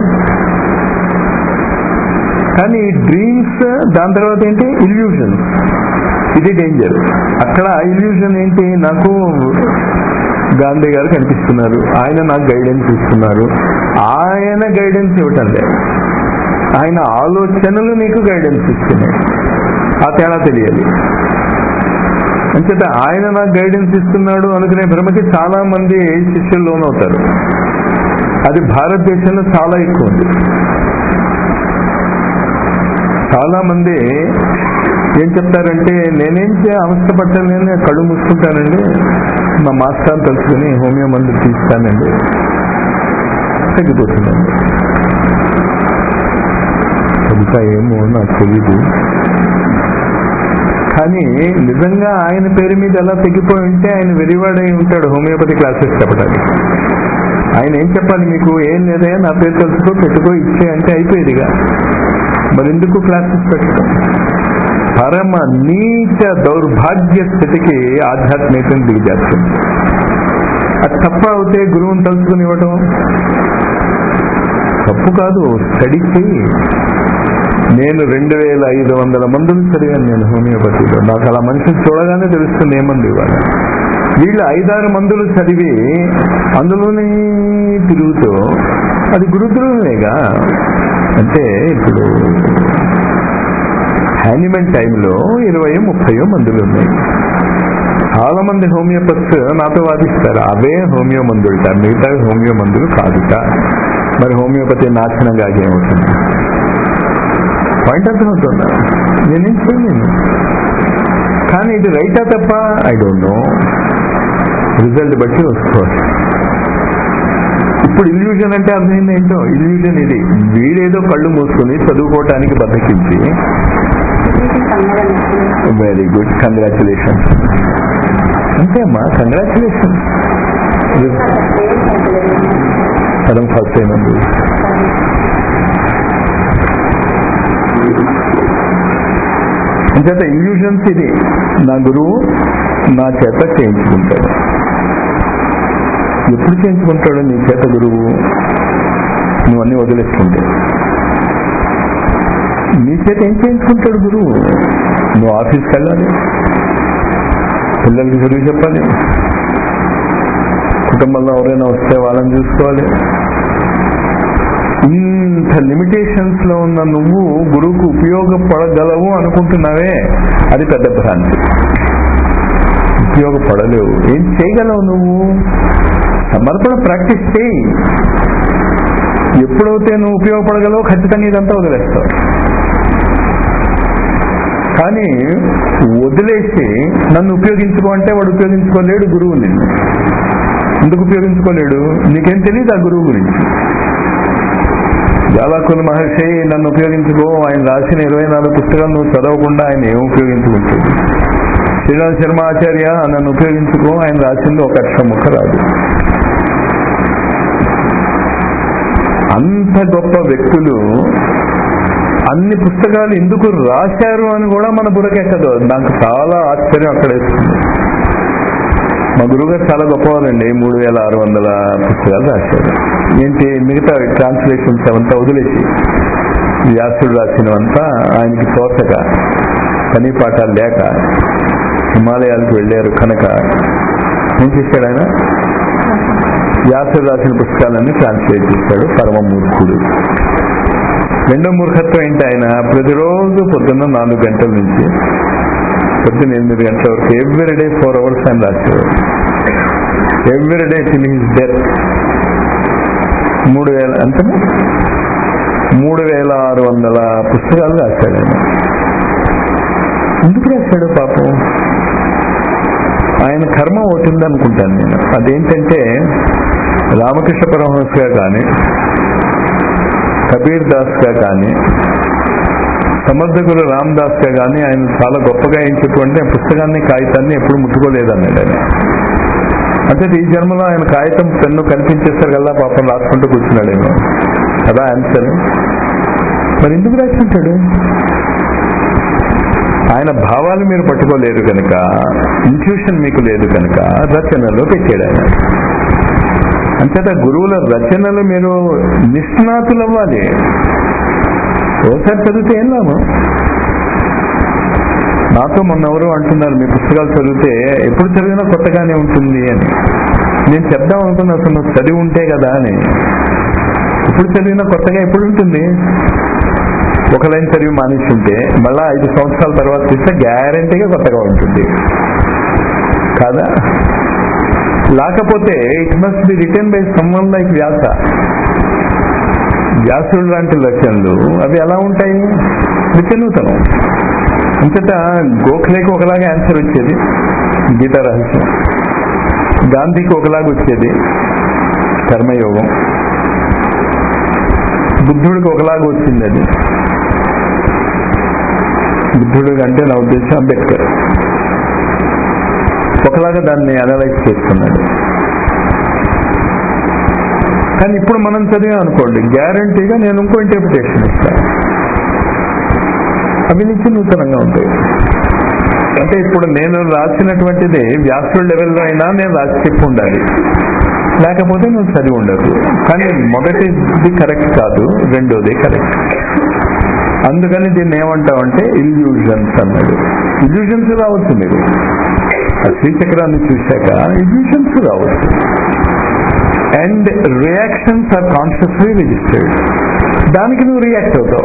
కానీ డ్రీమ్స్ దాని తర్వాత ఏంటి ఇల్యూషన్ ఇది డేంజర్ అక్కడ ఇల్యూషన్ ఏంటి నాకు గాంధీ గారు కనిపిస్తున్నారు ఆయన నాకు గైడెన్స్ ఇస్తున్నారు ఆయన గైడెన్స్ ఇవ్వటం లేదు ఆయన ఆలోచనలు నీకు గైడెన్స్ ఇస్తున్నాయి ఆ తేడా తెలియాలి అంచేత ఆయన నాకు గైడెన్స్ ఇస్తున్నాడు అనుకునే భ్రమకి చాలా మంది శిష్యులు లోనవుతారు అది భారతదేశంలో చాలా ఎక్కువ ఉంది చాలా మంది ఏం చెప్తారంటే నేనేం చే అవస్థపడ్డాను నేను కళ్ళు మూసుకుంటానండి మా మాస్టర్ తలుచుకుని హోమియో మందులు తీస్తానండి తగ్గిపోతుందండి ఇంకా ఏమో నాకు తెలియదు కానీ నిజంగా ఆయన పేరు మీద ఎలా తగ్గిపోయి ఉంటే ఆయన వెరివాడై ఉంటాడు హోమియోపతి క్లాసెస్ చెప్పడానికి ఆయన ఏం చెప్పాలి మీకు ఏం లేదా నా పేరు తెలుసుకో పెట్టుకో ఇచ్చే అంటే అయిపోయేదిగా మరి ఎందుకు క్లాసెస్ పెట్టడం పరమ నీచ దౌర్భాగ్య స్థితికి ఆధ్యాత్మికం దిగజాస్తుంది అది తప్ప అవుతే గురువుని తలుచుకుని ఇవ్వటం తప్పు కాదు స్టడీ చెయ్యి నేను రెండు వేల ఐదు వందల మందులు చదివాను నేను హోమియోపతిలో నాకు అలా మనిషిని చూడగానే తెలుస్తుంది ఏ మందు ఇవ్వాలి వీళ్ళు ఐదారు మందులు చదివి అందులోనే తిరుగుతూ అది గురుద్రోహమేగా అంటే ఇప్పుడు హ్యానిమెంట్ టైంలో ఇరవై ముప్పయో మందులు ఉన్నాయి చాలా మంది హోమియోపత్స్ నాతో వాదిస్తారు అవే హోమియో మందులుట మిగతా హోమియో మందులు కాదుట మరి హోమియోపతి నాశనంగా ఏమవుతుంది పాయింట్ అర్థమవుతుందా నేనేం చేయలేను కానీ ఇది రైటా తప్ప ఐ డోంట్ నో రిజల్ట్ బట్టి వస్తుంది ఇప్పుడు ఇల్యూజన్ అంటే అర్థమైంది ఏంటో ఇల్యూజన్ ఇది వీడేదో కళ్ళు మూసుకుని చదువుకోవటానికి బద్దకించి వెరీ గుడ్ కంగ్రాచులేషన్ అంతే అమ్మా కంగ్రాచులేషన్ పదం ఫస్ట్ అయినందు అంచేత ఇల్యూషన్స్ ఇది నా గురువు నా చేత చేయించుకుంటాడు ఎప్పుడు చేయించుకుంటాడు నీ చేత గురువు నువ్వు అన్ని వదిలేసుకుంటే నీ చేత ఏం చేయించుకుంటాడు గురువు నువ్వు ఆఫీస్కి వెళ్ళాలి పిల్లలకి చదువు చెప్పాలి కుటుంబంలో ఎవరైనా వస్తే వాళ్ళని చూసుకోవాలి ఇంత లిమిటేషన్స్ లో ఉన్న నువ్వు గురువుకు ఉపయోగపడగలవు అనుకుంటున్నావే అది పెద్ద భ్రాంతి ఉపయోగపడలేవు ఏం చేయగలవు నువ్వు సమర్పణ ప్రాక్టీస్ చేయి ఎప్పుడైతే నువ్వు ఉపయోగపడగలవో ఖచ్చితంగా ఇదంతా వదిలేస్తావు కానీ వదిలేసి నన్ను ఉపయోగించుకో అంటే వాడు ఉపయోగించుకోలేడు గురువు నిన్ను ఎందుకు ఉపయోగించుకోలేడు నీకేం తెలియదు ఆ గురువు గురించి జాలాకుల మహర్షి నన్ను ఉపయోగించుకో ఆయన రాసిన ఇరవై నాలుగు పుస్తకాలు నువ్వు చదవకుండా ఆయన ఏం ఉపయోగించుకుంటుంది శ్రీరామ్ శర్మ ఆచార్య నన్ను ఉపయోగించుకో ఆయన రాసింది ఒక అక్షరం ముక్క రాదు అంత గొప్ప వ్యక్తులు అన్ని పుస్తకాలు ఎందుకు రాశారు అని కూడా మన బుర్రకెక్కదు నాకు చాలా ఆశ్చర్యం అక్కడ వేస్తుంది మా గురువుగారు చాలా గొప్పవారండి మూడు వేల ఆరు వందల పుస్తకాలు రాశారు ఏంటి మిగతా ట్రాన్స్లేషన్స్ అవంతా వదిలేసి వ్యాసుడు రాసినవంతా ఆయనకి తోచక పని పాఠాలు లేక హిమాలయాలకు వెళ్ళారు కనుక ఏం చేశాడు ఆయన వ్యాసుడు రాసిన పుస్తకాలన్నీ ట్రాన్స్లేట్ చేశాడు పరమ మూర్ఖుడు రెండో మూర్ఖత్వం ఏంటి ఆయన ప్రతిరోజు పొద్దున్న నాలుగు గంటల నుంచి పొద్దున్న ఎనిమిది గంటల వరకు ఎవ్రీ డే ఫోర్ అవర్స్ ఆయన రాసేవాడు every day till his death మూడు వేల ఎంత మూడు వేల ఆరు వందల పుస్తకాలు రాశాడు ఆయన ఎందుకు రాశాడు పాపం ఆయన కర్మ అవుతుంది అనుకుంటాను నేను అదేంటంటే రామకృష్ణ పరమహంసగా కానీ కబీర్ దాస్ గా కానీ సమర్థకులు రామ్ దాస్ గా కానీ ఆయన చాలా గొప్పగా ఏం చెప్పంటే పుస్తకాన్ని కాగితాన్ని ఎప్పుడు ముట్టుకోలేదన్నాడు ఆయన అంటే ఈ జన్మలో ఆయన కాగితం పెన్ను కనిపించేస్తారు కదా పాపం రాసుకుంటూ కూర్చున్నాడేమో కదా ఆన్సర్ మరి ఎందుకు రాసుకుంటాడు ఆయన భావాలు మీరు పట్టుకోలేరు కనుక ఇన్ట్యూషన్ మీకు లేదు కనుక రచనలో పెట్టాడు ఆయన అంతేత గురువుల రచనలు మీరు నిష్ణాతులు అవ్వాలి ఒకసారి చదివితే ఏం లాభం నాతో మొన్న ఎవరు అంటున్నారు మీ పుస్తకాలు చదివితే ఎప్పుడు చదివినా కొత్తగానే ఉంటుంది అని నేను చెప్దాం అనుకున్నా అసలు నువ్వు చదివి ఉంటే కదా అని ఎప్పుడు చదివినా కొత్తగా ఎప్పుడు ఉంటుంది ఒక లైన్ చదివి మానేసి ఉంటే మళ్ళా ఐదు సంవత్సరాల తర్వాత చూస్తే గ్యారంటీగా కొత్తగా ఉంటుంది కాదా లేకపోతే it must be written by someone like Vyasa వ్యాసుడు లాంటి రచనలు అవి ఎలా ఉంటాయి విచనూతనం అంతటా గోఖలేకి ఒకలాగా ఆన్సర్ వచ్చేది గీతా రహస్యం గాంధీకి ఒకలాగా వచ్చేది కర్మయోగం బుద్ధుడికి ఒకలాగా వచ్చింది అది బుద్ధుడు అంటే నా ఉద్దేశం అంబేద్కర్ ఒకలాగా దాన్ని అనలైజ్ చేసుకున్నాడు కానీ ఇప్పుడు మనం చదివాం అనుకోండి గ్యారంటీగా నేను ఇంకో ఇంటర్ప్రిటేషన్ ఇస్తాను అవి నుంచి నూతనంగా ఉంటాయి అంటే ఇప్పుడు నేను రాసినటువంటిది వ్యాసుడు లెవెల్లో అయినా నేను రాసి చెప్పి ఉండాలి లేకపోతే నువ్వు చదివి ఉండదు కానీ మొదటిది కరెక్ట్ కాదు రెండోది కరెక్ట్ అందుకని దీన్ని ఏమంటామంటే ఇల్యూజన్స్ అన్నాడు ఇల్యూజన్స్ రావచ్చు మీరు ఆ శ్రీచక్రాన్ని చూశాక ఇల్యూషన్స్ రావచ్చు and reactions are consciously registered దానికి నువ్వు రియాక్ట్ అవుతావు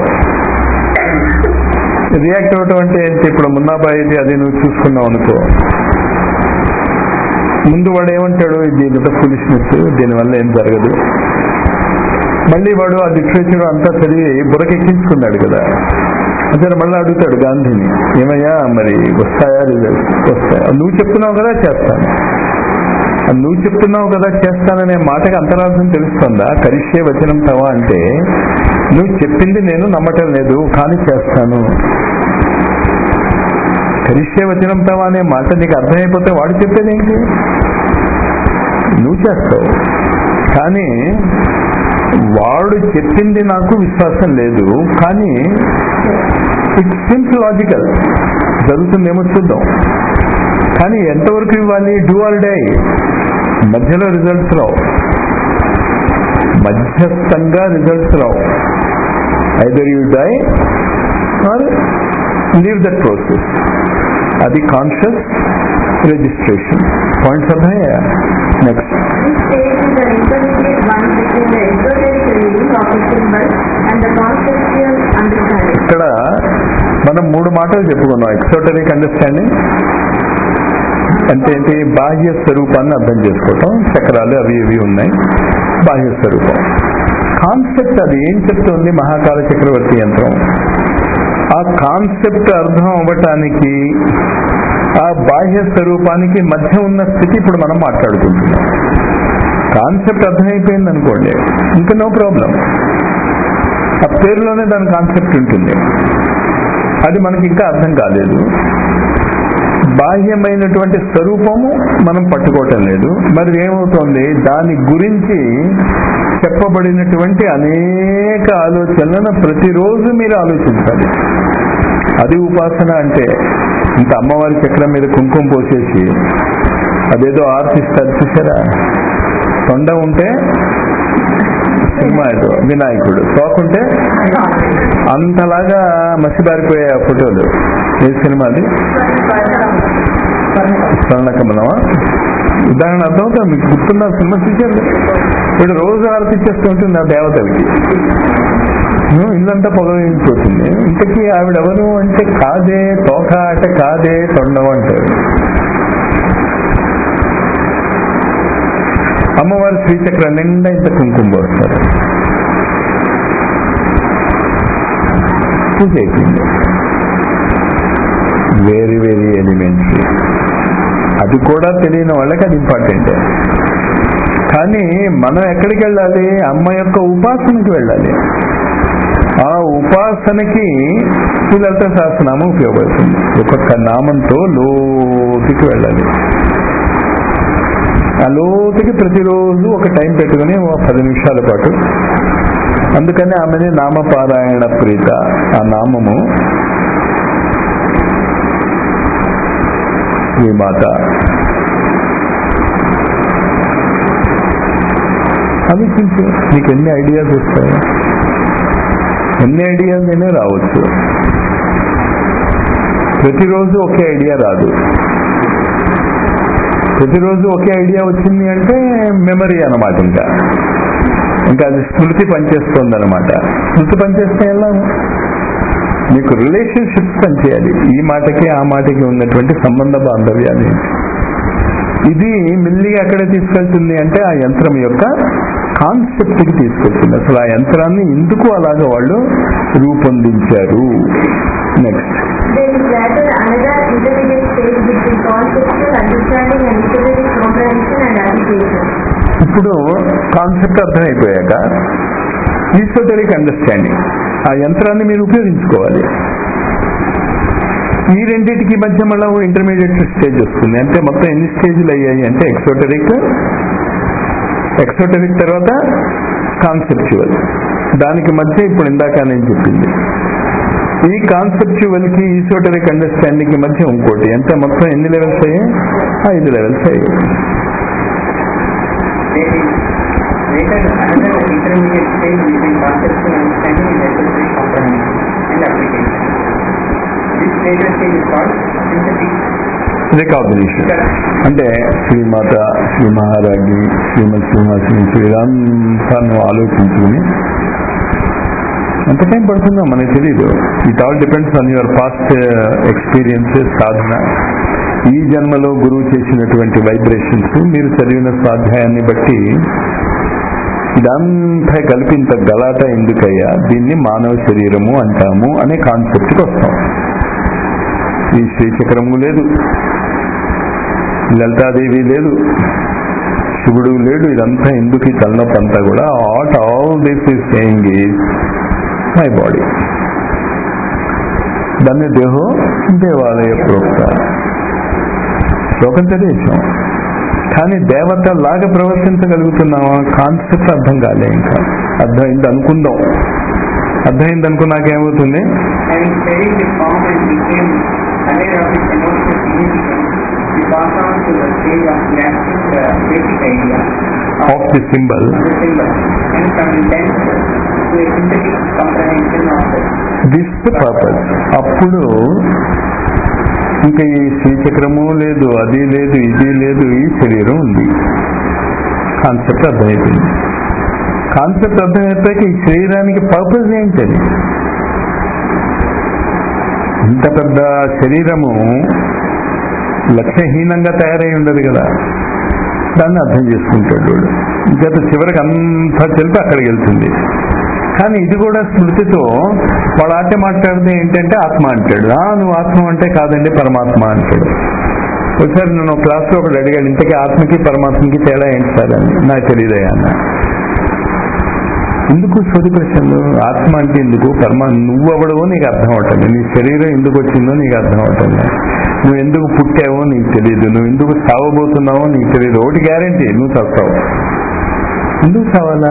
రియాక్ట్ అవటం అంటే ఏంటి ఇప్పుడు మున్నాబాయిది అది నువ్వు చూసుకున్నావు అనుకో ముందు వాడు ఏమంటాడు ఇది ఇంత ఫులిష్నెస్ దీనివల్ల ఏం జరగదు మళ్ళీ వాడు ఆ లిటరేచర్ అంతా చదివి బురకెక్కించుకున్నాడు కదా అతను మళ్ళీ అడుగుతాడు గాంధీని ఏమయ్యా మరి వస్తాయా రిజల్ట్స్ వస్తాయా నువ్వు చెప్తున్నావు కదా చేస్తాను నువ్వు చెప్తున్నావు కదా చేస్తాననే మాటకి అంతరార్థం తెలుస్తుందా కరిష్యే వచనం తవా అంటే నువ్వు చెప్పింది నేను నమ్మటం లేదు కానీ చేస్తాను కరిష్యే వచనం తవా అనే మాట నీకు అర్థమైపోతే వాడు చెప్పేది ఏంటి నువ్వు చేస్తావు కానీ వాడు చెప్పింది నాకు విశ్వాసం లేదు కానీ ఇట్ సిమ్స్ లాజికల్ జరుగుతుందేమో చూద్దాం కానీ ఎంతవరకు ఇవ్వాలి డూ ఆర్ డై మధ్యలో రిజల్ట్స్ రావు మధ్యస్థంగా రిజల్ట్స్ రావు either you die or leave that process అది కాన్షియస్ రిజిస్ట్రేషన్ పాయింట్స్ అర్థమయ్యా next This stage is an intermediate one between the esoteric reading of a symbol and the conceptual understanding. ఇక్కడ మనం మూడు మాటలు చెప్పుకున్నాం ఎక్సోటరిక్ అండర్స్టాండింగ్ అంటే ఏంటి బాహ్య స్వరూపాన్ని అర్థం చేసుకోవటం చక్రాలు అవి ఇవి ఉన్నాయి బాహ్య స్వరూపం కాన్సెప్ట్ అది ఏం చెప్తుంది మహాకాల చక్రవర్తి యంత్రం ఆ కాన్సెప్ట్ అర్థం అవ్వటానికి ఆ బాహ్య స్వరూపానికి మధ్య ఉన్న స్థితి ఇప్పుడు మనం మాట్లాడుకుంటున్నాం కాన్సెప్ట్ అర్థమైపోయింది అనుకోండి ఇంకా నో ప్రాబ్లం ఆ పేరులోనే దాని కాన్సెప్ట్ ఉంటుంది అది మనకి ఇంకా అర్థం కాలేదు బాహ్యమైనటువంటి స్వరూపము మనం పట్టుకోవటం లేదు మరి ఏమవుతోంది దాని గురించి చెప్పబడినటువంటి అనేక ఆలోచనలను ప్రతిరోజు మీరు ఆలోచించాలి అది ఉపాసన అంటే ఇంత అమ్మవారి చక్రం మీద కుంకుమ పోసేసి అదేదో ఆర్టిస్ట్ చూసారా తొండ ఉంటే సినిమా ఏదో వినాయకుడు తోకుంటే అంతలాగా మసిబారిపోయే ఆ ఫోటోలు ఏ సినిమాది స్వర్ణకమలమా ఉదాహరణ అర్థమవుతుంది మీకు గుర్తున్న సినిమా చూశారు ఇప్పుడు రోజు ఆరతిచ్చేస్తూ ఉంటుంది ఆ దేవతలకి ఉం, ఇల్లంతా పొగవించిపోతుంది ఇంతకీ ఆవిడెవరు అంటే కాదే తోక అంటే కాదే తొండం అంటారు అమ్మవారి శ్రీచక్ర నిండా ఇంత కుంకుమ పోస్తారు పూజ అయిపోయింది వెరీ వెరీ ఎలిమెంటరీ అది కూడా తెలియని వాళ్ళకి అది ఇంపార్టెంట్ కానీ మనం ఎక్కడికి వెళ్ళాలి అమ్మ యొక్క ఉపాసనకి వెళ్ళాలి ఆ ఉపాసనకి ఈ లలిత సహస్రనామం ఉపయోగపడుతుంది ఒక్కొక్క నామంతో లోతుకి వెళ్ళాలి ఆ లోతుకి ప్రతిరోజు ఒక టైం పెట్టుకుని ఒక పది నిమిషాల పాటు అందుకని ఆమెని నామపారాయణ ప్రీత ఆ నామము శ్రీమాత ఆలోచించు నీకు ఎన్ని ఐడియాస్ వస్తాయి ఎన్ని ఐడియాస్ అయినా రావచ్చు ప్రతిరోజు ఒకే ఐడియా రాదు ప్రతిరోజు ఒకే ఐడియా వచ్చింది అంటే మెమరీ అన్నమాట ఇంకా ఇంకా అది స్మృతి పనిచేస్తుంది అనమాట స్మృతి పనిచేస్తే వెళ్ళాము మీకు రిలేషన్షిప్స్ పనిచేయాలి ఈ మాటకి ఆ మాటకి ఉన్నటువంటి సంబంధ బాంధవ్యాలు ఏంటి ఇది మెల్లిగా ఎక్కడ తీసుకెళ్తుంది అంటే ఆ యంత్రం యొక్క కాన్సెప్ట్ కి తీసుకెళ్తుంది అసలు ఆ యంత్రాన్ని ఎందుకు అలాగ వాళ్ళు రూపొందించారు next There is later another intermediate stage between conceptual understanding and esoteric comprehension and application. ఇప్పుడు కాన్సెప్ట్ అర్థమైపోయాక ఈసోటరిక్ అండర్స్టాండింగ్ ఆ యంత్రాన్ని మీరు ఉపయోగించుకోవాలి ఈ రెండింటికి మధ్య మళ్ళీ ఇంటర్మీడియట్ స్టేజ్ వస్తుంది అంటే మొత్తం ఎన్ని స్టేజ్లు అయ్యాయి అంటే ఎక్సోటరిక్ ఎక్సోటరిక్ తర్వాత కాన్సెప్చువల్ దానికి మధ్య ఇప్పుడు ఇందాక నేను చెప్పింది ఈ కాన్సెప్చువల్ కి ఈసోటరిక్ అండర్స్టాండింగ్ కి మధ్య ఇంకోటి అంటే మొత్తం ఎన్ని లెవెల్స్ అయ్యాయి ఐదు లెవెల్స్ అయ్యాయి There is later another intermediate stage between conceptual understanding and esoteric comprehension and application. This later stage is called synthetic recognition అంటే శ్రీమాత శ్రీ మహారాజ్ని శ్రీమతి శ్రీనివాసిని ఇదంతా నువ్వు ఆలోచించుకుని ఎంత టైం పడుతుందో మనకు తెలియదు it all depends on your past experiences సాధన ఈ జన్మలో గురువు చేసినటువంటి వైబ్రేషన్స్ మీరు చదివిన స్వాధ్యాయాన్ని బట్టి ఇదంతా కలిపి ఇంత గలాట ఎందుకయ్యా దీన్ని మానవ శరీరము అంటాము అనే కాన్సెప్ట్కి వస్తాం ఈ శ్రీచక్రము లేదు లలితాదేవి లేదు శివుడు లేడు ఇదంతా ఎందుకు ఈ తలనొప్పి అంతా కూడా what all this is saying is my body దాన్ని దేహో దేవాలయ ప్రోక్త శ్లోకం చదివేశాం కానీ దేవత లాగా ప్రవర్తించగలుగుతున్నావా కాన్సెప్ట్ అర్థం కాలే ఇంకా అర్థమైంది అనుకుందాం అర్థమైంది అనుకున్నాక ఏమవుతుంది Having studied the form and became aware of its emotional significance, we pass on to the stage of grasping the basic idea. Of the symbol of the symbol and from intent to a synthetic comprehension of the this purpose అప్పుడు ఇంకా ఈ శ్రీచక్రము లేదు అది లేదు ఇది లేదు ఈ శరీరం ఉంది కాన్సెప్ట్ అర్థమైపోయింది కాన్సెప్ట్ అర్థమైపోయాక ఈ శరీరానికి పర్పస్ ఏంటది ఇంత పెద్ద శరీరము లక్ష్యహీనంగా తయారై ఉండదు కదా దాన్ని అర్థం చేసుకుంటాడు వాడు ఇంకత చివరికి అంతా తెలిపి అక్కడికి వెళ్తుంది కానీ ఇది కూడా స్మృతితో వాడు ఆటే మాట్లాడితే ఏంటంటే ఆత్మ అంటాడు ఆ నువ్వు ఆత్మ అంటే కాదండి పరమాత్మ అంటాడు ఒకసారి నేను క్లాస్లో ఒకటి అడిగాడు ఇంతకీ ఆత్మకి పరమాత్మకి తేడా ఏంటి సార్ అని నాకు తెలియదయ్యా అన్న ఎందుకు సోది ప్రశ్నలు ఆత్మ అంటే ఎందుకు పరమా నువ్వెవడవో నీకు అర్థం అవటం నీ శరీరం ఎందుకు వచ్చిందో నీకు అర్థం అవటం నువ్వు ఎందుకు పుట్టావో నీకు తెలియదు నువ్వు ఎందుకు సావబోతున్నావో నీకు తెలియదు ఒకటి గ్యారంటీ నువ్వు చస్తావు ఎందుకు చావాలా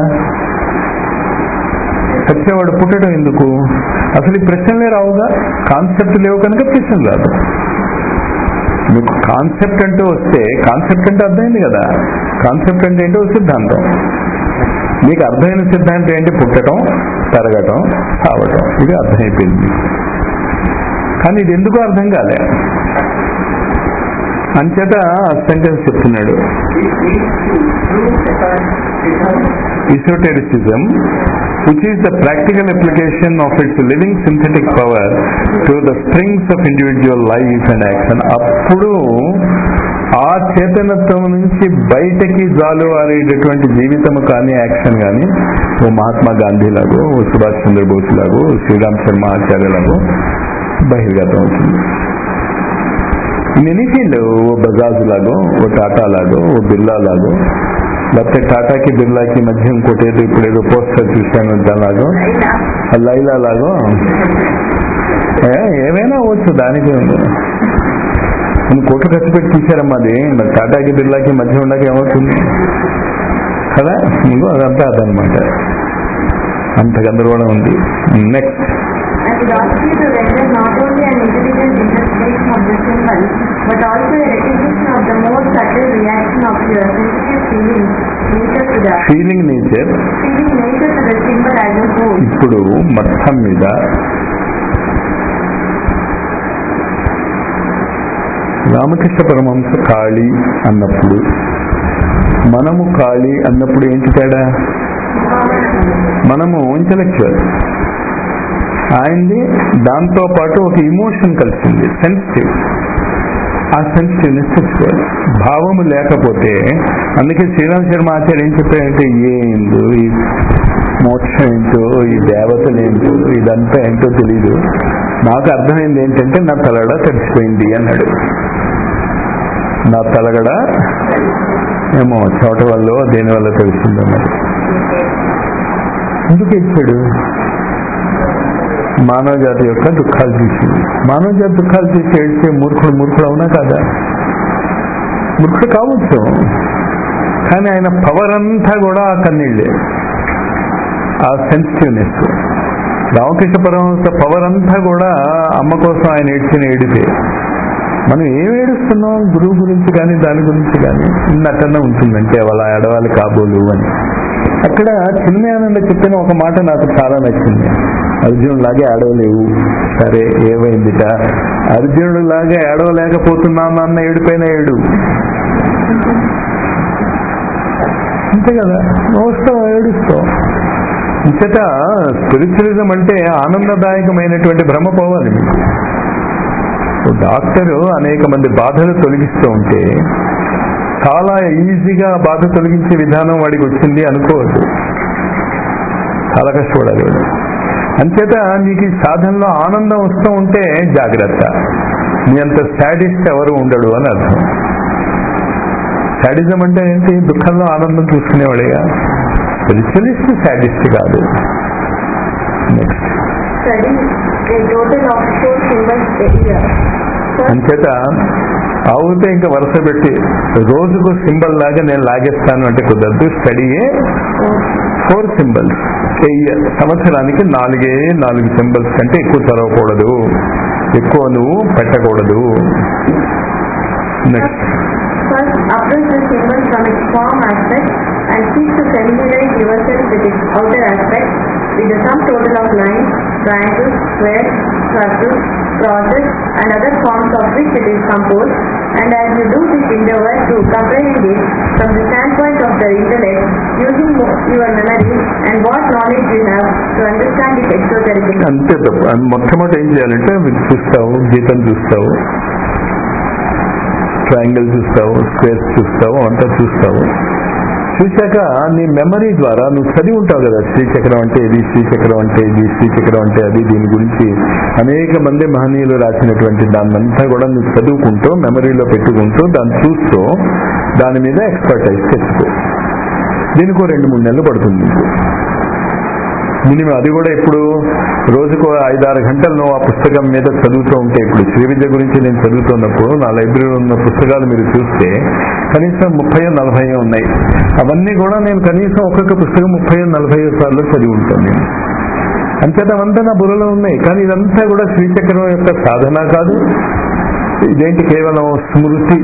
చచ్చేవాడు పుట్టడం ఎందుకు అసలు ఈ ప్రశ్నలే రావుగా కాన్సెప్ట్ లేవు కనుక ప్రశ్న రాదు మీకు కాన్సెప్ట్ అంటూ వస్తే కాన్సెప్ట్ అంటే అర్థమైంది కదా కాన్సెప్ట్ అంటే ఏంటో సిద్ధాంతం మీకు అర్థమైన సిద్ధాంతం ఏంటి పుట్టడం తరగటం కావటం ఇది అర్థమైపోయింది కానీ ఇది ఎందుకు అర్థం కాలే అంచేత సెంటెన్స్ చెప్తున్నాడు This leads to true esotericism esotericism, which is the practical application of its living synthetic power to the springs of individual life and action. అప్పుడు ఆ చేతనత్వం నుంచి బయటకి జాలువారేటటువంటి జీవితము కానీ యాక్షన్ కానీ ఓ మహాత్మా గాంధీ లాగో ఓ సుభాష్ చంద్రబోస్ లాగో ఓ శ్రీరామ్ శర్మ ఆచార్య లాగో బహిర్గతం అవుతుంది ఎనీ ఫీల్డ్ ఓ బజాజ్ లాగో ఓ టాటా లాగో ఓ బిర్లా లాగో లేకపోతే టాటాకి బిర్లాకి మధ్య ఇంకోటి ఏదో ఇప్పుడు ఏదో పోస్టర్ చూశాను దానిలాగో ఆ లైలా లాగో ఏ, ఏమైనా అవ్వచ్చు దానికి ఉంది. కొన్ని కోట్లు ఖర్చు పెట్టి తీశారమ్మా అది మరి టాటాకి బిర్లాకి మధ్య ఉండక ఏమవుతుంది కదా ఇంకో అదంతా అదనమాట అంత గందరగోళం ఉంది next And it also is to render not only an intelligent interpretation of the symbol, but also a recognition of the more subtle reaction of your sensitive feelings nature to the feeling nature feeling nature to the symbol as a whole. ఇప్పుడు మొత్తం మీద రామకృష్ణ పరమహంస ఖాళీ అన్నప్పుడు మనము ఖాళీ అన్నప్పుడు ఏంటి తేడా మనము ఇంటలెక్చువల్ ఆయనది దాంతో పాటు ఒక ఇమోషన్ కలిసింది సెన్సిటివ్ ఆ సెన్సిటివ్నెస్ తెచ్చుకోవాలి భావము లేకపోతే అందుకే శ్రీరామ్ శర్మ ఆచార్య ఏం చెప్పారంటే ఏందో ఈ మోక్షం ఏంటో ఈ దేవతలు ఏంటో ఇదంతా ఏంటో తెలీదు నాకు అర్థమైంది ఏంటంటే నా తలగడ తడిసిపోయింది అన్నాడు నా తలగడ ఏమో చోట వల్ల దేని వల్ల తెలిసిందో మరి ఎందుకు ఇచ్చాడు మానవ జాతి యొక్క దుఃఖాలు చూసి మానవ జాతి దుఃఖాలు చూసి ఏడ్చే మూర్ఖుడు మూర్ఖుడు అవునా కాదా మూర్ఖుడు కావచ్చు కానీ ఆయన పవర్ అంతా కూడా ఆ కన్నీళ్ళే ఆ సెన్సిటివ్నెస్ రామకృష్ణ పరమహంస పవర్ అంతా కూడా అమ్మ కోసం ఆయన ఏడ్చిన ఏడిపే మనం ఏం ఏడుస్తున్నాం గురువు గురించి కానీ దాని గురించి కానీ ఇన్నట్టన్నా ఉంటుందంటే వాళ్ళ ఎడవాలి కాబోలు అని అక్కడ చిన్మయానంద చెప్పిన ఒక మాట నాకు చాలా నచ్చింది అర్జునుడు లాగే ఏడవలేవు సరే ఏమైందిట అర్జునుడు లాగా ఏడవలేకపోతున్నాను అన్న ఏడిపోయిన ఏడు అంతే కదా వస్తాం ఏడుస్తాం ఇంతట స్పిరిచువలిజం అంటే ఆనందదాయకమైనటువంటి భ్రమ పోవాలి మీకు ఓ డాక్టరు అనేక మంది బాధలు తొలగిస్తూ ఉంటే చాలా ఈజీగా ఆ బాధ తొలగించే విధానం వాడికి వచ్చింది అనుకోవద్దు చాలా కష్టపడాలి వాడు అంచేత నీకు ఈ సాధనలో ఆనందం వస్తూ ఉంటే జాగ్రత్త నీ అంత సాడిస్ట్ ఎవరు ఉండడు అని అర్థం సాడిజం అంటే ఏంటి దుఃఖంలో ఆనందం చూసుకునేవాడేగా స్పిరిచువలిస్ట్ సాడిస్ట్ కాదు next Study a total of four symbols a year. First, అంచేత అవుతే ఇంకా వరుస పెట్టి రోజుకు సింబల్ లాగా నేను లాగేస్తాను అంటే కుదరదు స్టడీయే ఫోర్ సింబల్స్ సంవత్సరానికి నాలుగే నాలుగు సింబల్స్ కంటే ఎక్కువ చదవకూడదు ఎక్కువ నువ్వు పెట్టకూడదు next first approach the symbol from its form aspect and seek to familiarize yourself with its outer aspect with the sum total of lines, triangles, squares, circles, crosses and other forms of which it is composed and as you do this endeavor to comprehend it from the standpoint of the intellect using mo- your memory and what knowledge you have to understand it exoterically. అంతే తప్ప అది మొట్టమొదటి ఏం చేయాలంటే అవి చూస్తావు గీతం చూస్తావు ట్రయాంగిల్ చూస్తావు స్క్వేర్స్ చూస్తావు అంతా చూస్తావు చూశాక నీ మెమరీ ద్వారా నువ్వు చదివి ఉంటావు కదా శ్రీచక్రం అంటే ఇది శ్రీచక్రం అంటే ఇది శ్రీచక్రం అంటే అది దీని గురించి అనేక మంది మహనీయులు రాసినటువంటి దాన్నంతా కూడా నువ్వు చదువుకుంటూ మెమరీలో పెట్టుకుంటూ దాన్ని చూస్తూ దాని మీద ఎక్స్పర్టైజ్ తెచ్చుకో దీనికి ఓ రెండు మూడు నెలలు పడుతుంది నీకు మినిమం అది కూడా ఇప్పుడు రోజుకు ఐదారు గంటలు నువ్వు ఆ పుస్తకం మీద చదువుతూ ఉంటే ఇప్పుడు శ్రీ విద్య గురించి నేను చదువుతున్నప్పుడు నా లైబ్రరీలో ఉన్న పుస్తకాలు మీరు చూస్తే కనీసం ముప్పై నలభై ఉన్నాయి అవన్నీ కూడా నేను కనీసం ఒక్కొక్క పుస్తకం ముప్పై నలభై సార్లు చదివి ఉంటాను నేను అంచేత అవంతా నా బుర్రలో ఉన్నాయి కానీ ఇదంతా కూడా శ్రీచక్రం యొక్క సాధన కాదు ఇదేంటి కేవలం స్మృతి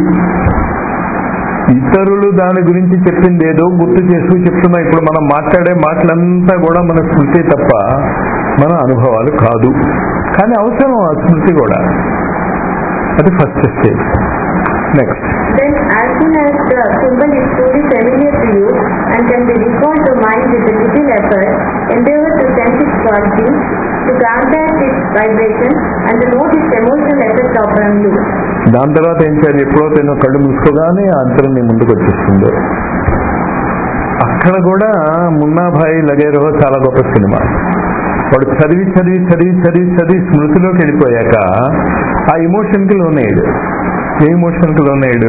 ఇతరులు దాని గురించి చెప్పింది ఏదో గుర్తు చేస్తూ చెప్తున్నా ఇప్పుడు మనం మాట్లాడే మాటలంతా కూడా మన స్మృతి తప్ప మన అనుభవాలు కాదు కానీ అవసరం ఆ స్మృతి కూడా అది first stage next Then as soon as the symbol is truly familiar to you and can be recalled to mind with a little effort, endeavor to sense its quality, to contact its vibration and to note its emotional effect upon you. దాని తర్వాత ఏం చేయాలి ఎప్పుడో నేను కళ్ళు మూసుకోగానే ఆ అంతరం నీ ముందుకు వచ్చేస్తుంది అక్కడ కూడా మున్నాభాయి లగేరో చాలా గొప్ప సినిమా వాడు చదివి చదివి చదివి చదివి చదివి స్మృతిలోకి వెళ్ళిపోయాక ఆ ఇమోషన్కి లోనయ్యాడు ఏ ఇమోషన్కి లోనయ్యాడు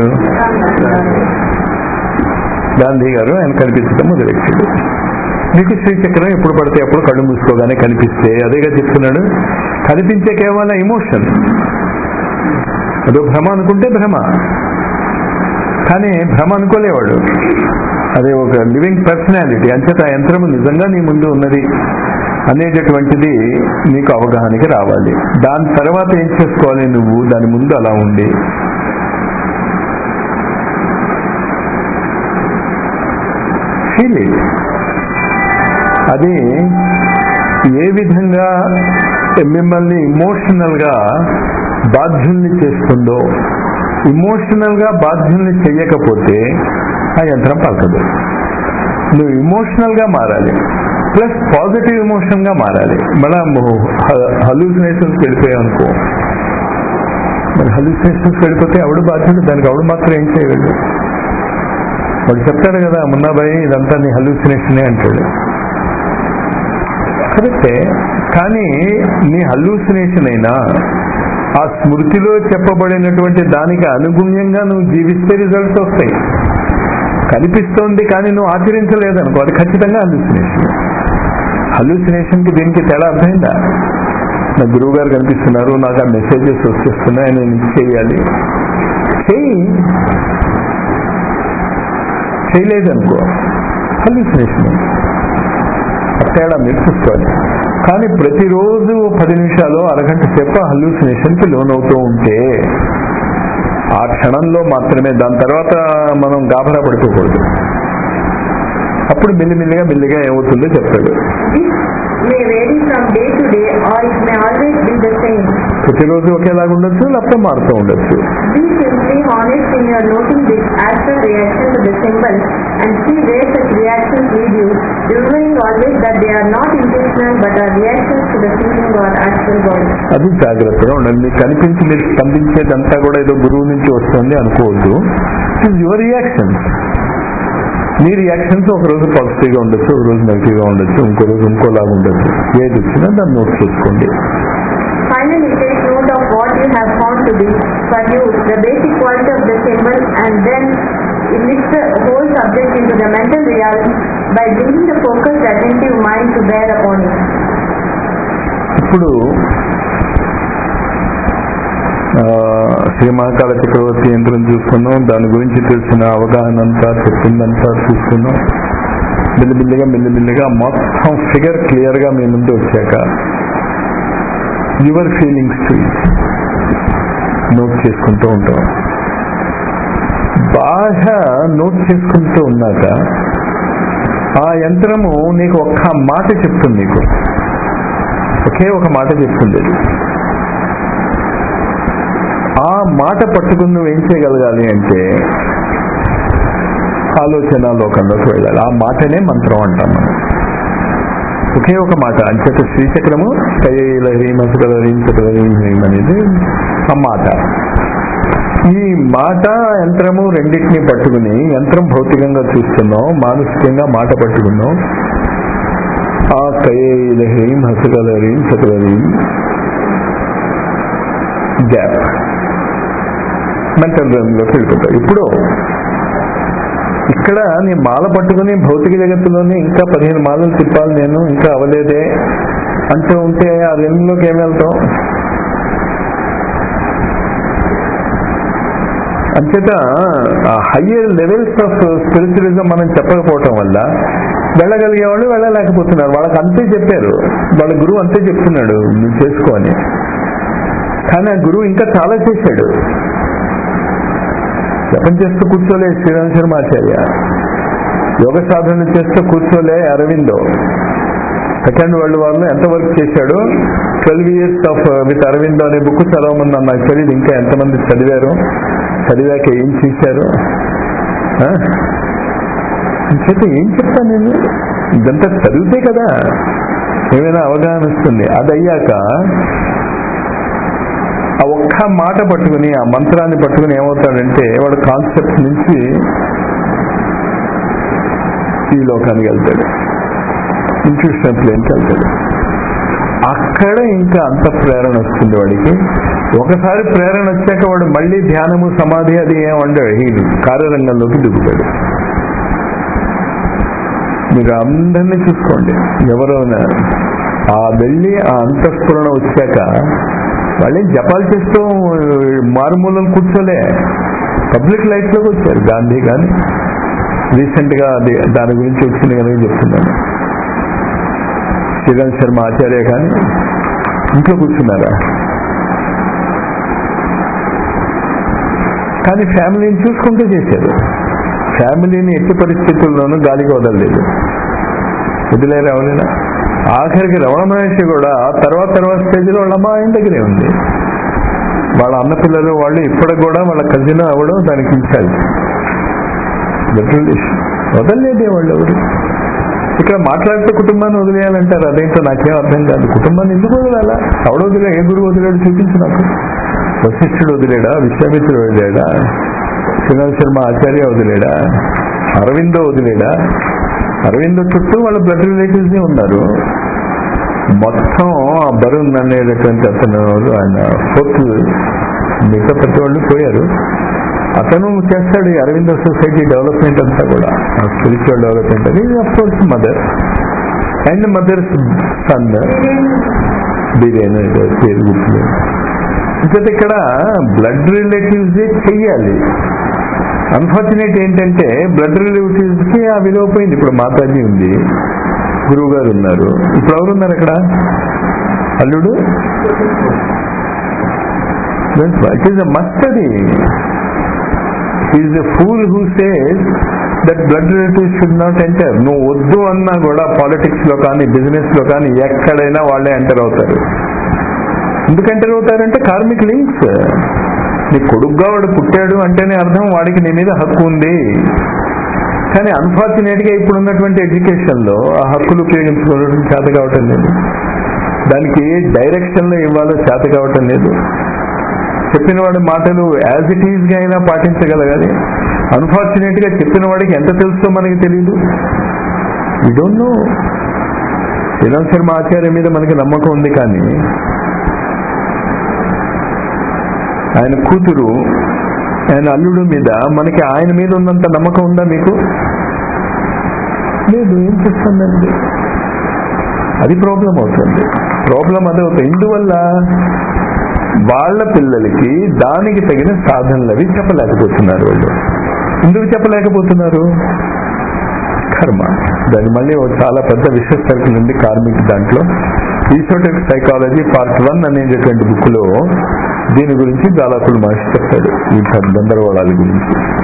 గాంధీ గారు ఆయన కనిపించడం మొదలెట్టాడు మీకు శ్రీచక్రం ఎప్పుడు పడితే అప్పుడు కళ్ళు మూసుకోగానే కనిపిస్తే అదేగా చెప్తున్నాడు కనిపించే కేవలం ఇమోషన్ అదో భ్రమ అనుకుంటే భ్రమ కానీ భ్రమ అనుకోలేవాడు అదే ఒక లివింగ్ పర్సనాలిటీ అంచేత ఆ యంత్రము నిజంగా నీ ముందు ఉన్నది అనేటటువంటిది నీకు అవగాహనకి రావాలి దాని తర్వాత ఏం చేసుకోవాలి నువ్వు దాని ముందు అలా ఉండి ఫీల్ ఇట్ అది ఏ విధంగా మిమ్మల్ని ఇమోషనల్ గా బాధ్యుల్ని చేస్తుందో ఇమోషనల్ గా బాధ్యుల్ని చెయ్యకపోతే ఆ యంత్రం పలకదు నువ్వు ఇమోషనల్ గా మారాలి ప్లస్ పాజిటివ్ ఎమోషన్ గా మారాలి మనం హలూసినేషన్స్ వెళ్ళిపోయాం అనుకో మరి హలూసినేషన్స్ వెళ్ళిపోతే ఆవిడ బాధ్యుడు దానికి ఆవిడ మాత్రం ఏం చేయగలడు వాడు చెప్తాడు కదా మున్నాబాయి ఇదంతా నీ హలూసినేషనే అంటాడు కరెక్టే కానీ నీ హల్యూసినేషన్ అయినా ఆ స్మృతిలో చెప్పబడినటువంటి దానికి అనుగుణ్యంగా నువ్వు జీవిస్తే రిజల్ట్స్ వస్తాయి కనిపిస్తోంది కానీ నువ్వు ఆచరించలేదనుకో అది ఖచ్చితంగా హల్యూసినేషన్ హల్యూసినేషన్ కి దీనికి తేడా అర్థమైందా నా గురువు గారు కనిపిస్తున్నారు నాకు ఆ మెసేజెస్ వచ్చేస్తున్నాయి నేను ఇది చేయాలి చెయ్యి చేయలేదనుకో హల్యూసినేషన్ తేడా మీరు చూసుకోవాలి కానీ ప్రతిరోజు పది నిమిషాలు అరగంట సేపు హల్యూసినేషన్ కి లోనవుతూ ఉంటే ఆ క్షణంలో మాత్రమే దాని తర్వాత మనం గాభరా పడిపోకూడదు అప్పుడు మెల్లిమెల్లిగా మెల్లిగా ఏమవుతుందో చెప్తాడు This may vary from day to day or it may always be the same. ప్రతిరోజు ఒకేలాగా ఉండొచ్చు లేకపోతే మారుతూ ఉండొచ్చు Be simply honest in your noting this actual reaction to the symbol and see where such reactions lead you, remembering always that they are not intentional but are reactions to the feeling or actual body. అది జాగ్రత్తగా ఉండాలి మీకు కనిపించి మీరు స్పందించేదంతా కూడా ఏదో గురువు నుంచి వస్తుంది అనుకోవద్దు ఇట్ యువర్ రియాక్షన్స్ మీ రియాక్షన్స్ ఒక రోజు పాజిటివ్ గా ఉండొచ్చు ఒక రోజు నెగిటివ్ గా ఉండొచ్చు ఇంకో రోజు ఇంకోలాగా ఉండొచ్చు ఏది వచ్చినా దాన్ని నోట్ చేసుకోండి Finally, take note of what you have found to be for you the basic quality of the symbol and then lift the whole subject into the mental realm by bringing the focused attentive mind to bear upon it. ఇప్పుడు ఆ, శ్రీ మహాకాల చక్రవర్తి యంత్రం చూసుకున్నాం దాని గురించి తెలిసిన అవగాహన అంతా చెప్పిందంతా చూసుకున్నాం మెల్లిమెల్లిగా మెల్లిమెల్లిగా మొత్తం ఫిగర్ క్లియర్ గా మీ ముందు వచ్చాక యువర్ ఫీలింగ్స్ నోట్ చేసుకుంటూ ఉంటాం బాగా నోట్ చేసుకుంటూ ఉన్నాక ఆ యంత్రము నీకు ఒక్క మాట చెప్తుంది నీకు ఒకే ఒక మాట చెప్తుంది అది ఆ మాట పట్టుకుని నువ్వు ఏం చేయగలగాలి అంటే ఆలోచన లోకంలోకి వెళ్ళాలి ఆ మాటనే మంత్రం అంటాం మనం ఒకే ఒక మాట అంచేత శ్రీచక్రము కైలహరి మసకలహరి చకలహరి హ్రీం అనేది ఆ మాట ఈ మాట యంత్రము రెండింటిని పట్టుకుని యంత్రం భౌతికంగా చూస్తున్నాం మానసికంగా మాట పట్టుకున్నాం ఆ కైలహరీం హసకలహరీం చకలహరీం గ్యాప్ మెంటల్ లోకి వెళ్ళిపోతావు ఇప్పుడు ఇక్కడ నీ మాల పట్టుకుని భౌతిక జగత్తులోనే ఇంకా పదిహేను మాలలు తిప్పాలి నేను ఇంకా అవలేదే అంటూ ఉంటే ఆ రెండులోకి ఏం వెళ్తాం అంచేత ఆ హయ్యర్ లెవెల్స్ ఆఫ్ స్పిరిచువలిజం మనం చెప్పకపోవటం వల్ల వెళ్ళగలిగే వాళ్ళు వెళ్ళలేకపోతున్నారు వాళ్ళకి అంతే చెప్పారు వాళ్ళ గురువు అంతే చెప్తున్నాడు నువ్వు చేసుకో అని కానీ ఆ గురువు ఇంకా చాలా చేశాడు జపం చేస్తూ కూర్చోలే శ్రీరామ్ శర్మ ఆచార్య యోగ సాధన చేస్తూ కూర్చోలే అరవిందో సెకండ్ వరల్డ్ వార్ లో ఎంత వర్క్ చేశాడు twelve years of with Aurobindo అనే బుక్ చదవమన్నా నాకు తెలియదు ఇంకా ఎంతమంది చదివారు చదివాక ఏం చేశారు ఆ? చేత ఏం చెప్తాను నేను ఇదంతా చదివితే కదా ఏమైనా అవగాహన వస్తుంది అది అయ్యాక ఆ ఒక్క మాట పట్టుకుని ఆ మంత్రాన్ని పట్టుకుని ఏమవుతాడంటే వాడు కాన్సెప్ట్ నుంచి ఈ లోకానికి వెళ్తాడు ఇంట్యూషన్ ప్లేన్కి వెళ్తాడు అక్కడ ఇంకా అంత ప్రేరణ వస్తుంది వాడికి ఒకసారి ప్రేరణ వచ్చాక వాడు మళ్ళీ ధ్యానము సమాధి అది ఏమంటాడు ఈ కార్యరంగంలోకి దిగుతాడు మీరు అందరినీ చూసుకోండి ఎవరైనా ఆ వెళ్ళి ఆ అంతఃస్ఫురణ వచ్చాక వాళ్ళే జపాలు చేస్తూ మారుమూలం కూర్చోలే పబ్లిక్ లైఫ్ లోకి వచ్చారు గాంధీ కానీ రీసెంట్ గా అది దాని గురించి వచ్చింది కనుక చెప్తున్నాను శ్రీరామ్ శర్మ ఆచార్య కానీ ఇంట్లో కూర్చున్నారా కానీ ఫ్యామిలీని చూసుకుంటూ చేశారు ఫ్యామిలీని ఎట్టి పరిస్థితుల్లోనూ గాలికి వదలలేదు వదిలేరు ఎవరైనా ఆఖరికి రమణ మహర్షి కూడా తర్వాత తర్వాత స్టేజ్లో వాళ్ళ అమ్మ ఆయన దగ్గరే ఉంది వాళ్ళ అన్న పిల్లలు వాళ్ళు ఇప్పటికి కూడా వాళ్ళ కజిన్ అవ్వడం దానికి ఇన్ఛార్జ్ రిలేషన్ వదలలేదే వాళ్ళు ఎవరు ఇక్కడ మాట్లాడితే కుటుంబాన్ని వదిలేయాలంటారు అదేంటో నాకేం అర్థం కాదు కుటుంబాన్ని ఎందుకు వదిలేలా ఎవడ వదిలే ఏ గురువు వదిలేడు చూపించు నాకు వశిష్ఠుడు వదిలేడా విశ్వామిత్రుడు వదిలేడా శ్రీనాథ్ శర్మ ఆచార్య వదిలేడా అరవిందో వదిలేడా అరవిందో చుట్టూ వాళ్ళ బ్లడ్ రిలేటివ్స్ ఉన్నారు మొత్తం ఆ బరుణ్ అనేటటువంటి అతను ఆయన ఫోర్త్ మిగతా ప్రతి వాళ్ళు పోయారు అతను చేస్తాడు ఈ అరవింద సొసైటీ డెవలప్మెంట్ అంతా కూడా స్పిరిచువల్ డెవలప్మెంట్ అది of course mother and mother's son biryani పేరు గుర్తులేదు ఇంకైతే ఇక్కడ బ్లడ్ రిలేటివ్స్ చెయ్యాలి అన్ఫార్చునేట్ ఏంటంటే బ్లడ్ రిలేటివ్స్ కి ఆ విలువ పోయింది ఇప్పుడు మాతాజీ ఉంది గురువు గారు ఉన్నారు ఇప్పుడు ఎవరు ఉన్నారు అక్కడ అల్లుడు ఇట్ ఈస్ అ మస్ట్ అది is a fool who says that blood relatives should not enter నువ్వు వద్దు అన్నా కూడా పాలిటిక్స్ లో కానీ బిజినెస్ లో కానీ ఎక్కడైనా వాళ్ళే ఎంటర్ అవుతారు ఎందుకు ఎంటర్ అవుతారంటే కార్మిక్ లింక్స్ నీ కొడుగ్గా వాడు పుట్టాడు అంటేనే అర్థం వాడికి నీ మీద హక్కు ఉంది కానీ అన్ఫార్చునేట్ గా ఇప్పుడు ఉన్నటువంటి ఎడ్యుకేషన్ లో ఆ హక్కులు ఉపయోగించుకోవడం చేత కావటం లేదు దానికి ఏ డైరెక్షన్ లో ఇవ్వాలో చేత కావటం లేదు చెప్పిన వాడి మాటలు యాజ్ ఇట్ ఈజ్ గా అయినా పాటించగలగాలి అన్ఫార్చునేట్ గా చెప్పిన వాడికి ఎంత తెలుసో మనకి తెలియదు we don't know Sriram Sharma Acharya మీద మనకి నమ్మకం ఉంది కానీ ఆయన కూతురు ఆయన అల్లుడు మీద మనకి ఆయన మీద ఉన్నంత నమ్మకం ఉందా మీకు లేదు ఏం చేస్తుందండి అది ప్రాబ్లం అవుతుంది ప్రాబ్లం అదే అవుతుంది ఇందువల్ల వాళ్ళ పిల్లలకి దానికి తగిన సాధనలు అవి చెప్పలేకపోతున్నారు వాళ్ళు ఎందుకు చెప్పలేకపోతున్నారు కర్మ దాని మళ్ళీ ఒక చాలా పెద్ద విషయ సర్కిల్ ఉంది కార్మిక్ దాంట్లో ఈసోటెక్ సైకాలజీ పార్ట్ వన్ అనేటటువంటి బుక్ లో దీని గురించి దాదాపులు మనిషి చెప్తాడు ఈ గందరగోళాల గురించి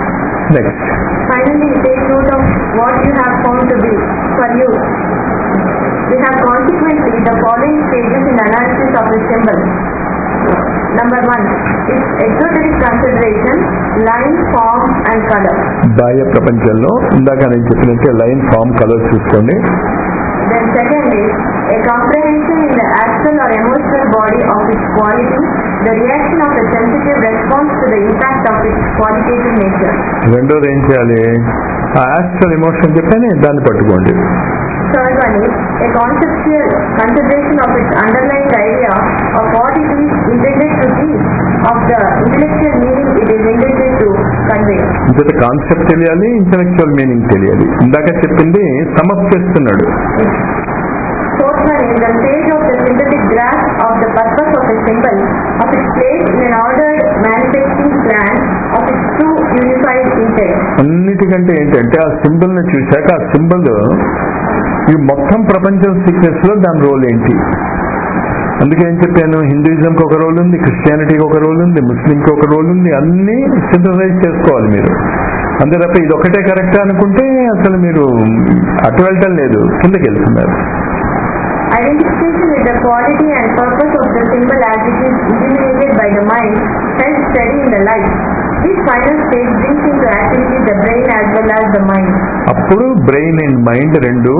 next Finally, take note of what you have found to be for you. We have consequently the following stages in analysis of a symbol. Number one, its exoteric consideration, line, form and color. బాహ్య ప్రపంచంలో ఇందాక నేను చెప్పినట్టే line form colour చూసుకోండి Then secondly, a comprehension in the astral or emotional body of its quality, the reaction of a sensitive response to the impact of its qualitative nature. రెండోది ఏం చేయాలి ఆ యాక్చువల్ ఎమోషన్ చెప్పానే దాన్ని పట్టుకోండి Third one is a conceptual consideration of its underlying idea of what it is intended to be, of the intellectual meaning it is intended to convey. ఇంకొక concept తెలియాలి intellectual meaning తెలియాలి ఇందాక చెప్పింది sum up చేస్తున్నాడు Fourth one is the stage of the synthetic grasp of the purpose of a symbol, of its place in an ordered manifesting plan, of its true unified intent. అన్నిటికంటే ఏంటంటే ఆ symbol ని చూశాక ఆ సింబల్ ఈ మొత్తం ప్రపంచం సీక్రెట్స్ లో దాని రోల్ ఏంటి అందుకే ఏం చెప్పాను హిందూయిజంకి ఒక రోల్ ఉంది క్రిస్టియానిటీకి ఒక రోల్ ఉంది ముస్లింకి ఒక రోల్ ఉంది అన్ని సింథసైజ్ చేసుకోవాలి మీరు అంతే తప్ప ఇది ఒకటే కరెక్ట్ అనుకుంటే అసలు మీరు అటు వెళ్ళటం లేదు కిందకి వెళ్తున్నారు Identification with the quality and purpose of the symbol as it is illuminated by the mind, held steady in the light. This final stage brings into activity the brain as well as the mind. అప్పుడు brain and mind రెండు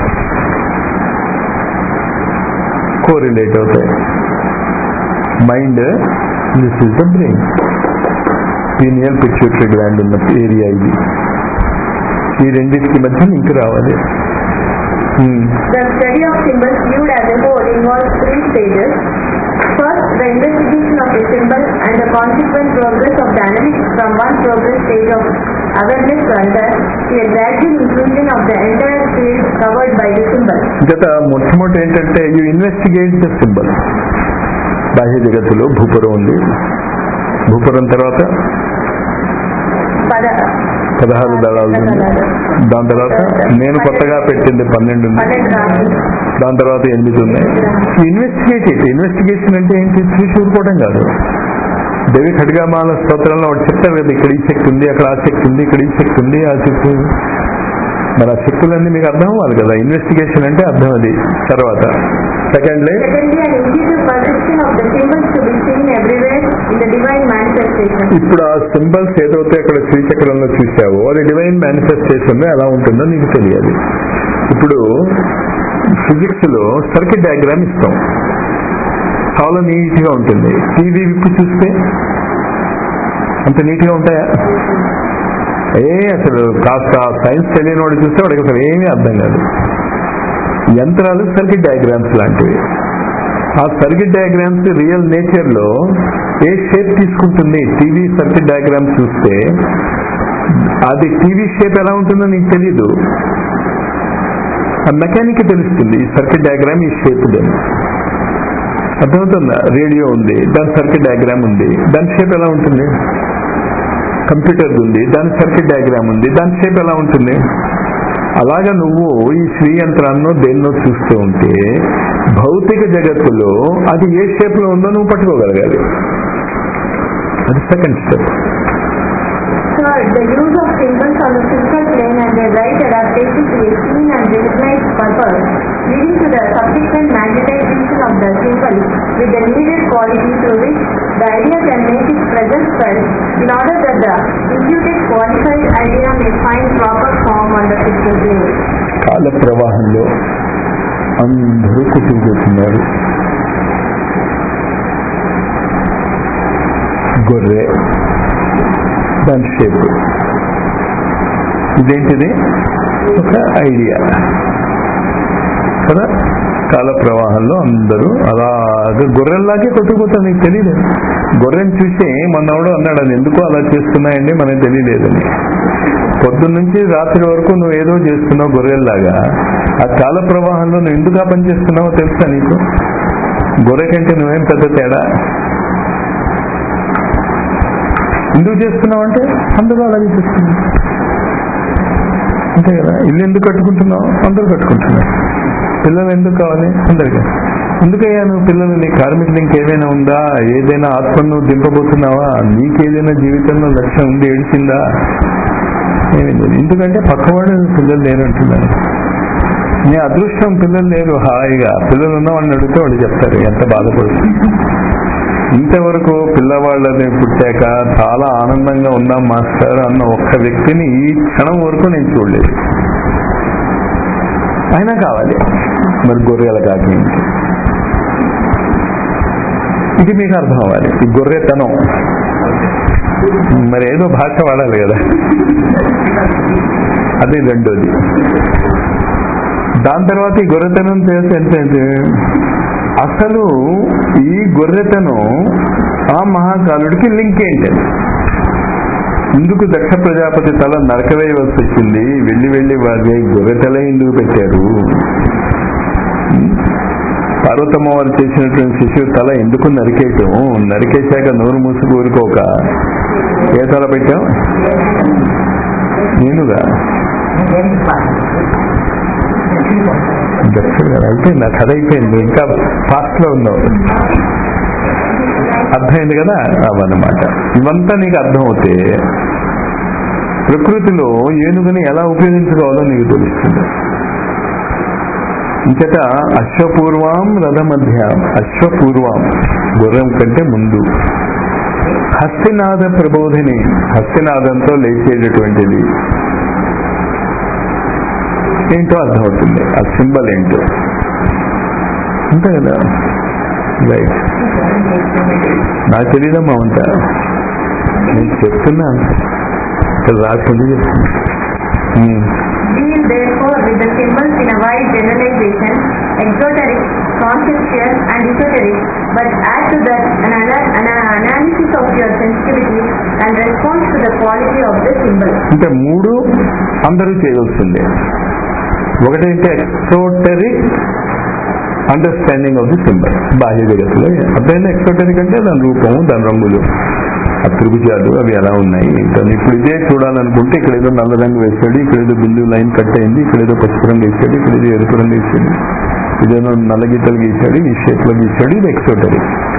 correlate అవుతాయి mind this is the brain pineal pituitary gland ఉన్న area ఇది ఈ రెండింటికి మధ్య link రావాలి Hmm. The study of symbols viewed as a whole involves three stages. First, the investigation of a symbol and the consequent progress of the analysis from one progress stage of awareness to another to a gradual inclusion of the entire field covered by the symbol. గత మొట్టమొదటి ఏంటంటే you investigate the symbol బాహ్య జగత్తులో భూపురం ఉంది భూపురం తర్వాత పద పదహారు దళాలు ఉంది దాని తర్వాత నేను కొత్తగా పెట్టింది పన్నెండు ఉంది పన్నెండు రాములు దాని తర్వాత ఎనిమిది ఉన్నాయి ఇన్వెస్టిగేట్ ఇది ఇన్వెస్టిగేషన్ అంటే ఏంటి చూసి ఊరుకోవడం కాదు దేవి ఖడ్గామాల స్తోత్రంలో ఒకటి చెప్తారు కదా ఇక్కడ ఈ శక్తి ఉంది అక్కడ ఆ శక్తి ఉంది ఇక్కడ ఈ శక్తి ఉంది ఆ శక్తి ఉంది. మరి ఆ శక్తులన్నీ మీకు అర్థం అవ్వాలి కదా ఇన్వెస్టిగేషన్ అంటే అర్థం అది తర్వాత సెకండ్ లే Secondly, an intuitive perception of the symbols to be seen everywhere in the divine manifestation. ఇప్పుడు ఆ సింబల్స్ ఏదైతే అక్కడ శ్రీచక్రంలో చూసావో అది డివైన్ మేనిఫెస్టేషన్ ఎలా ఉంటుందో నీకు తెలియాలి ఇప్పుడు ఫిజిక్స్ లో సర్కిట్ డయాగ్రామ్ ఇస్తాం చాలా నీట్ గా ఉంటుంది టీవీ విప్పి చూస్తే అంత నీట్ గా ఉంటాయా ఏ అసలు కాస్త సైన్స్ తెలియని వాడు చూస్తే వాడికి అసలు ఏమీ అర్థం కాదు యంత్రాలు సర్కిట్ డయాగ్రామ్స్ లాంటివి ఆ సర్కిట్ డయాగ్రామ్స్ రియల్ నేచర్ లో ఏ షేప్ తీసుకుంటుంది టీవీ సర్కిట్ డయాగ్రామ్ చూస్తే అది టీవీ షేప్ ఎలా ఉంటుందో నీకు తెలీదు ఆ మెకానిక్ తెలుస్తుంది ఈ సర్కిట్ డయాగ్రామ్ ఈ షేప్ దాన్ని అర్థమవుతుందా రేడియో ఉంది దాని సర్కిట్ డయాగ్రామ్ ఉంది దాని షేప్ ఎలా ఉంటుంది కంప్యూటర్ ఉంది దాని సర్కిట్ డయాగ్రామ్ ఉంది దాని షేప్ ఎలా ఉంటుంది అలాగా నువ్వు ఈ శ్రీ యంత్రాన్నో దేన్నో చూస్తూ ఉంటే భౌతిక జగత్తులో అది ఏ షేప్ లో ఉందో నువ్వు పట్టుకోగలగాలి అది second step Third, the use of symbols on the physical plane and their right adaptation to a seen and recognized purpose, leading to the subsequent magnetization of the symbol with the needed quality through which the idea can make its presence felt in order that the imputed qualified idea may find proper form on the physical plane. కాల ప్రవాహంలో అందరూ కొట్టుకుపోతున్నారు గొర్రె దాని shape ఇదేంటిది ఒక idea కదా కాల ప్రవాహంలో అందరూ అలాగే గొర్రెల్లాగే కొట్టుకుపోతారు నీకు తెలియదు గొర్రెని చూసి మొన్నవాడు అన్నాడు అది ఎందుకో అలా చేస్తున్నాయండి మనకు తెలియలేదని పొద్దున్న నుంచి రాత్రి వరకు నువ్వు ఏదో చేస్తున్నావు గొర్రెల్లాగా ఆ కాల ప్రవాహంలో నువ్వు ఎందుకు ఆ పని చేస్తున్నావో తెలుసా నీకు గొర్రె కంటే నువ్వేం పెద్ద తేడా ఎందుకు చేస్తున్నావు అంటే అందరూ అలాగే చేస్తున్నావు అంతే కదా ఇల్లు ఎందుకు కట్టుకుంటున్నావు అందరూ కట్టుకుంటున్నారు పిల్లలు ఎందుకు కావాలి అందరికీ ఎందుకయ్యా నువ్వు పిల్లలు నీ కార్మికులు ఇంకేదైనా ఉందా ఏదైనా ఆత్మను నువ్వు దింపబోతున్నావా నీకేదైనా జీవితంలో లక్ష్యం ఉంది ఏడిచిందా ఏమీ లేదు ఎందుకంటే పక్కవాడు పిల్లలు లేరు అంటున్నారు నీ అదృష్టం పిల్లలు లేరు హాయిగా పిల్లలు ఉన్న వాళ్ళని అడిగితే వాళ్ళు చెప్తారు ఎంత బాధపడుతుంది ఇంతవరకు పిల్లవాళ్ళని పుట్టాక చాలా ఆనందంగా ఉన్నాం మాస్టర్ అన్న ఒక్క వ్యక్తిని ఈ క్షణం వరకు నేను చూడలేదు అయినా కావాలి మరి గొర్రెల కాకి ఇది మీకు అర్థం అవ్వాలి ఈ గొర్రెతనం మరి ఏదో భాష వాడాలి కదా అది రెండోది దాని తర్వాత ఈ గొర్రెతనం చేస్తే ఏంటంటే అసలు ఈ గొర్రెతనం ఆ మహాకాలుడికి లింక్ ఏంటండి ఎందుకు దక్ష ప్రజాపతి తల నరకవేయవలసి వచ్చింది వెళ్ళి వెళ్ళి వారి గొర్రెతలే ఎందుకు పెట్టారు పార్వతమ్మ వారు చేసినటువంటి శిశువు తల ఎందుకు నరికేయటం నరికేశాక నోరు మూసుకు ఊరుకోక ఏ తల పెట్టాం నేనుగా దక్షుడు గారు అయిపోయింది ఆ కథ అయిపోయింది ఇంకా ఫాస్ట్ లో ఉన్నావు అర్థమైంది కదా అవన్నమాట ఇవంతా నీకు అర్థం అవుతే ప్రకృతిలో ఏనుగుని ఎలా ఉపయోగించుకోవాలో నీకు తెలుస్తుంది ఇంకట అశ్వపూర్వం రథమధ్య అశ్వపూర్వం గుర్రం కంటే ముందు హస్తినాద ప్రబోధిని హస్తినాదంతో లేచేటటువంటిది ఏంటో అర్థమవుతుంది ఆ సింబల్ ఏంటో అంతే కదా రైట్ నాకు తెలియదమ్మా ఉంటా నేను చెప్తున్నాను ఇక్కడ రాసింది చెప్తున్నా ఉమ్. Deal therefore with the symbols in a wide generalization, exoteric, conceptual and esoteric, but add to that an, ana- an analysis of your sensitivity and response to the quality of the symbol. అంటే మూడు అందరూ చేయవలసిందే ఒకటైతే exoteric understanding of the symbol బాహ్య జగత్తులో అర్థమైంది ఎక్స్ట్రోటరీ అంటే దాని రూపము దాని రంగులు ఆ త్రిభుజాలు అవి ఎలా ఉన్నాయి దాన్ని ఇప్పుడు ఇదే చూడాలనుకుంటే ఇక్కడ ఏదో నల్ల రంగు వేసాడు ఇక్కడ ఏదో బిందు లైన్ కట్ అయింది ఇక్కడ ఏదో పసుపు రంగు వేసాడు ఇక్కడ ఏదో ఎరుపు రంగు వేసాడు ఇదేదో నల్ల గీతలు గీసాడు ఈ షేప్ లో గీసాడు ఇది ఎక్స్ట్రోటరీ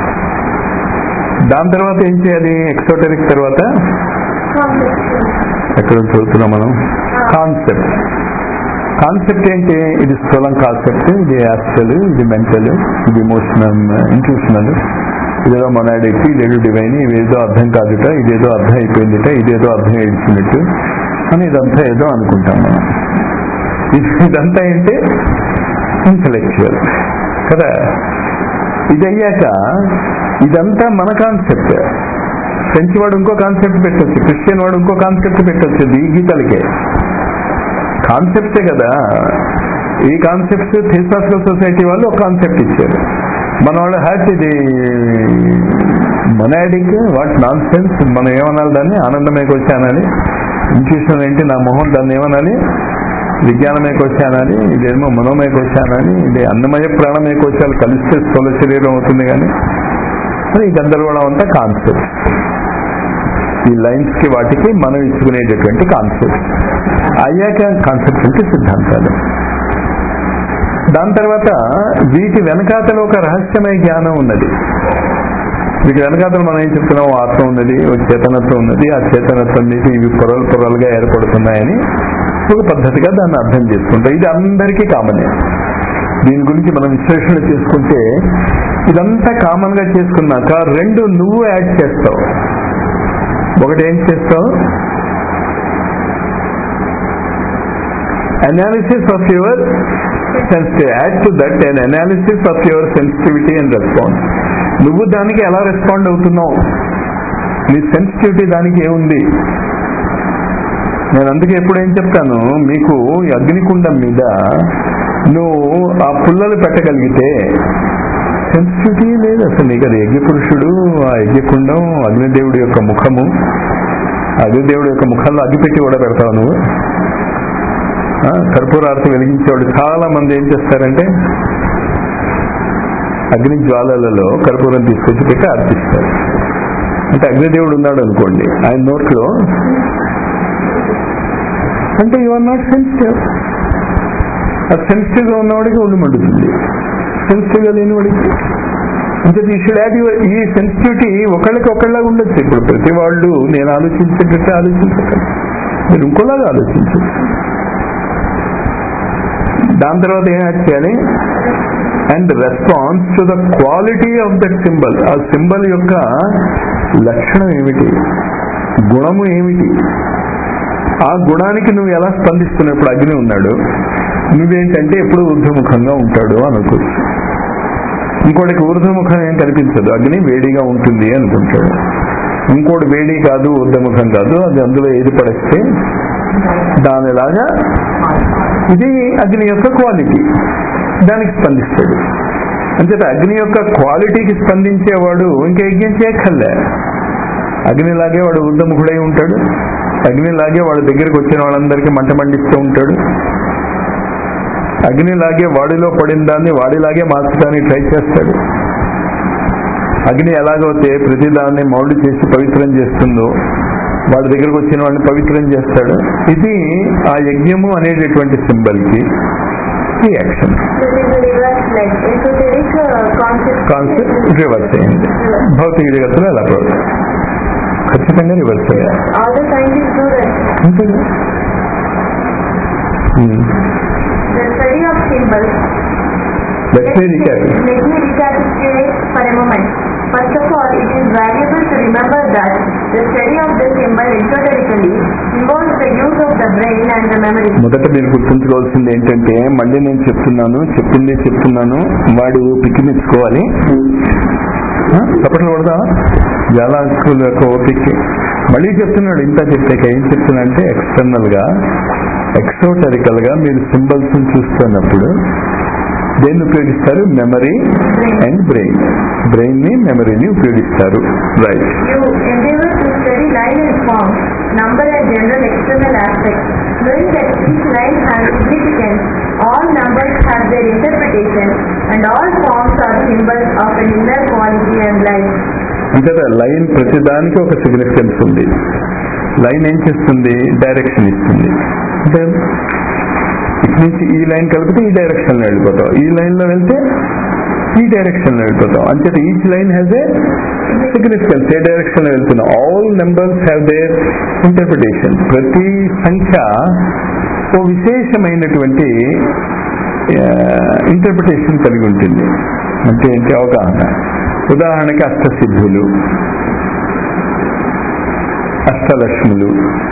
దాని తర్వాత ఏం చేయాలి ఎక్స్ట్రోటరీకి తర్వాత Conceptual. ఎక్కడ చదువుతున్నాం మనం కాన్సెప్ట్ కాన్సెప్ట్ ఏంటి ఇది స్థూలం కాన్సెప్ట్ ఇది యాక్చువల్ ఇది మెంటల్ ఇది ఇమోషనల్ ఇంట్యూషనల్ ఇదేదో మొనాడిక్ ఇదేదో డివైన్ ఇదేదో అర్థం కాదుట ఇదేదో అర్థం అయిపోయిందిట ఇదేదో అర్థం ఏడ్చినట్టు అని ఇదంతా ఏదో అనుకుంటాం మనం ఇది- ఇదంతా ఏంటి ఇంటలెక్చువల్ కదా ఇది అయ్యాక ఇదంతా మన కాన్సెప్ట్ ఫ్రెంచ్ వాడు ఇంకో కాన్సెప్ట్ పెట్టొచ్చు క్రిస్టియన్ వాడు ఇంకో కాన్సెప్ట్ పెట్టొచ్చు ఈ గీతలకే కాన్సెప్టే కదా ఈ కాన్సెప్ట్స్ థియోసాఫికల్ సొసైటీ వాళ్ళు ఒక కాన్సెప్ట్ ఇచ్చారు మన వాళ్ళు హ్యాట్ ఇది మొనాడిక్ వాట్ నాన్ సెన్స్ మనం ఏమనాలి దాన్ని ఆనందమేకి వచ్చానని ఇంట్యూషన్ ఏంటి నా మొహం దాన్ని ఏమనాలి విజ్ఞానమేకి వచ్చానని ఇదేమో మనోమేకి వచ్చానని ఇది అన్నమయ ప్రాణమేకి వచ్చాను కలిస్తే స్థూల శరీరం అవుతుంది కానీ ఈ గందరగోళం అంతా కాన్సెప్ట్ ఈ లైన్స్ కి వాటికి మనం ఇచ్చుకునేటటువంటి కాన్సెప్ట్ అయ్యాక కాన్సెప్ట్ అంటే సిద్ధాంతాలు దాని తర్వాత వీటి వెనకాతల ఒక రహస్యమయ జ్ఞానం ఉన్నది వీటి వెనకాతల మనం ఏం చెప్తున్నాం ఆత్మ ఉన్నది ఒక చేతనత్వం ఉన్నది ఆ చేతనత్వం నుంచి ఇవి పొరలు పొరలుగా ఏర్పడుతున్నాయని ఒక పద్ధతిగా దాన్ని అర్థం చేసుకుంటాం ఇది అందరికీ కామనే దీని గురించి మనం విశ్లేషణ చేసుకుంటే ఇదంతా కామన్ గా చేసుకున్నాక రెండు నువ్వు యాడ్ చేస్తావు ఒకటి ఏం చేస్తావు analysis of your sensitive add to that and analysis of your sensitivity and response నువ్వు దానికి ఎలా రెస్పాండ్ అవుతున్నావు నీ సెన్సిటివిటీ దానికి ఏముంది నేను అందుకే ఎప్పుడు ఏం చెప్తాను మీకు ఈ అగ్నికుండం మీద నువ్వు ఆ పుల్లలు పెట్టగలిగితే సెన్సిటివిటీ లేదు అసలు నీకు అది యజ్ఞ పురుషుడు ఆ యజ్ఞకుండం అగ్నిదేవుడి యొక్క ముఖము అగ్నిదేవుడి యొక్క ముఖంలో అగ్గిపెట్టి కూడా పెడతావు నువ్వు ఆ, కర్పూరారతి వెలిగించేవాడు చాలా మంది ఏం చేస్తారంటే అగ్ని జ్వాలలలో కర్పూరం తీసుకొచ్చి పెట్టి అర్పిస్తారు అంటే అగ్నిదేవుడు ఉన్నాడు అనుకోండి ఆయన నోట్లో అంటే యు ఆర్ నాట్ సెన్సిటివ్ ఆ సెన్సిటివ్ గా ఉన్నవాడికి ఒళ్ళు మండుతుంది సెన్సిటివ్ గా లేనివాడికి అంటే ఈ షుడ్ హ్యావ్ యువర్ ఈ సెన్సిటివిటీ ఒకళ్ళకి ఒకళ్ళగా ఉండొచ్చు ఇప్పుడు ప్రతి వాళ్ళు నేను ఆలోచించేటట్టు ఆలోచించకండి మీరు ఇంకోలాగా ఆలోచించచ్చు దాని తర్వాత ఏం యాడ్ చేయాలి and response to the quality of that symbol ఆ సింబల్ యొక్క లక్షణం ఏమిటి గుణము ఏమిటి ఆ గుణానికి నువ్వు ఎలా స్పందిస్తున్నప్పుడు అగ్ని ఉన్నాడు నువ్వేంటంటే ఎప్పుడు ఊర్ధముఖంగా ఉంటాడు అనుకోవచ్చు ఇంకోటికి ఊర్ధముఖం ఏం కనిపించదు అగ్ని వేడిగా ఉంటుంది అనుకుంటాడు ఇంకోటి వేడి కాదు ఊర్ధముఖం కాదు అది అందులో ఏది పడేస్తే దానిలాగా ఇది అగ్ని యొక్క క్వాలిటీ దానికి స్పందిస్తాడు అంచేత అగ్ని యొక్క క్వాలిటీకి స్పందించేవాడు ఇంకా యజ్ఞం చేయక్కర్లే అగ్నిలాగే వాడు ఊర్ధముఖుడై ఉంటాడు అగ్నిలాగే వాడి దగ్గరికి వచ్చిన వాళ్ళందరికీ మంట మండిస్తూ ఉంటాడు అగ్నిలాగే వాడిలో పడిన దాన్ని వాడిలాగే మార్చడానికి ట్రై చేస్తాడు అగ్ని ఎలాగైతే ప్రతి దాన్ని మౌల్డ్ చేసి పవిత్రం చేస్తుందో వాడి దగ్గరకు వచ్చిన వాడిని పవిత్రం చేస్తాడు ఇది ఆ యజ్ఞము అనేటటువంటి సింబల్ కి ఈ action So this is reverse like esoteric uh, concept. Concept reverse అయింది భౌతిక జగత్తులో ఎలా పోతుంది ఖచ్చితంగా రివర్స్ అయ్యారు All the scientists know that అంతే కదా? Hmm. the study of symbols. Let me recap. Let me recapitulate for a moment. First of all, it is valuable to remember that the study of the symbol esoterically involves the use of the brain and the memory. మొదట మీరు గుర్తుంచుకోవాల్సింది ఏంటంటే మళ్ళీ నేను చెప్తున్నాను చెప్పింది చెప్తున్నాను వాడు పిక్కినిచ్చుకోవాలి చప్పట్లు కొడదా చాలా స్కూల్ యొక్క ఓపిక మళ్ళీ చెప్తున్నాడు ఇంత చెప్పాక ఏం చెప్తున్నా అంటే ఎక్స్టర్నల్ గా ఎక్సోటరికల్ గా మీరు సింబల్స్ చూస్తున్నప్పుడు దేన్ని ఉపయోగిస్తారు మెమరీ అండ్ బ్రెయిన్ బ్రెయిన్ ని మెమరీని ఉపయోగిస్తారు right You endeavor to study line and form, number and general external aspects, knowing that each line has significance, all numbers have their interpretation, and all forms are symbols of an inner quality and life. అంటే line ప్రతిదానికి ఒక significance ఉంది line ఏం చేస్తుంది direction ఇస్తుంది అంటే ఇటు నుంచి ఈ లైన్ కలిపితే ఈ డైరెక్షన్ లో వెళ్ళిపోతాం ఈ లైన్ లో వెళ్తే ఈ డైరెక్షన్ లో వెళ్ళిపోతాం అంచేత each line has a significance ఏ డైరెక్షన్ లో వెళ్తున్నాం all numbers have their interpretation ప్రతి సంఖ్య ఓ విశేషమైనటువంటి ఇంటర్ప్రిటేషన్ కలిగి ఉంటుంది అంటే ఏంటి అవగాహన ఉదాహరణకి అష్టసిద్ధులు అష్టలక్ష్ములు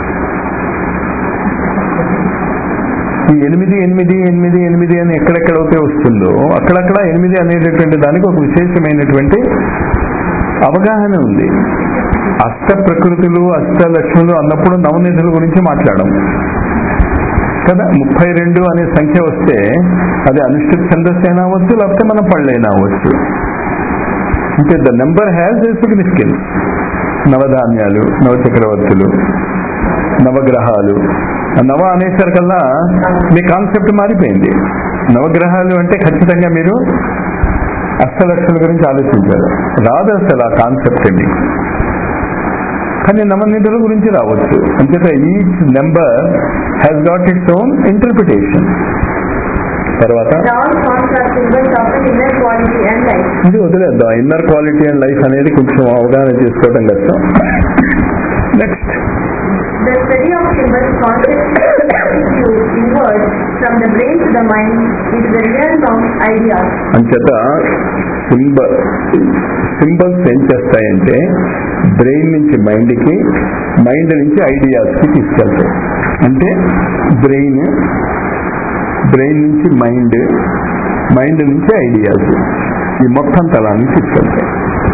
ఈ ఎనిమిది ఎనిమిది ఎనిమిది ఎనిమిది అని ఎక్కడెక్కడైతే వస్తుందో అక్కడక్కడ ఎనిమిది అనేటటువంటి దానికి ఒక విశేషమైనటువంటి అవగాహన ఉంది అష్ట ప్రకృతులు అష్టలక్ష్ములు అన్నప్పుడు నవనిధుల గురించి మాట్లాడడం కదా ముప్పై రెండు అనే సంఖ్య వస్తే అది అనుష్ఠిత ఛందస్సు అయినా అవ్వచ్చు లేకపోతే మన పళ్ళైనా అవ్వచ్చు అంటే the number has a significance నవధాన్యాలు నవచక్రవర్తులు నవగ్రహాలు ఆ నవ అనేసరికల్లా మీ కాన్సెప్ట్ మారిపోయింది నవగ్రహాలు అంటే ఖచ్చితంగా మీరు అష్టలక్షల గురించి ఆలోచించారు రాదు అసలు ఆ కాన్సెప్ట్ మీకు కానీ నవనిధుల గురించి రావచ్చు అంచేత each number has got its own interpretation తర్వాత All forms are symbols of an inner quality and life. ఇది వదిలేద్దాం ఇన్నర్ క్వాలిటీ అండ్ లైఫ్ అనేది కొంచెం అవగాహన చేసుకోవడం కష్టం next The study of symbols concepts you inward from the brain to the mind is the realm of ideas. అంచేత symbol symbols ఏం చేస్తాయంటే బ్రెయిన్ నుంచి మైండ్కి మైండ్ నుంచి ఐడియాస్కి తీసుకెళ్తాయి అంటే బ్రెయిన్ బ్రెయిన్ నుంచి మైండ్ మైండ్ నుంచి ఐడియాస్ ఈ మొత్తం తలాన్ని తీసుకెళ్తాయి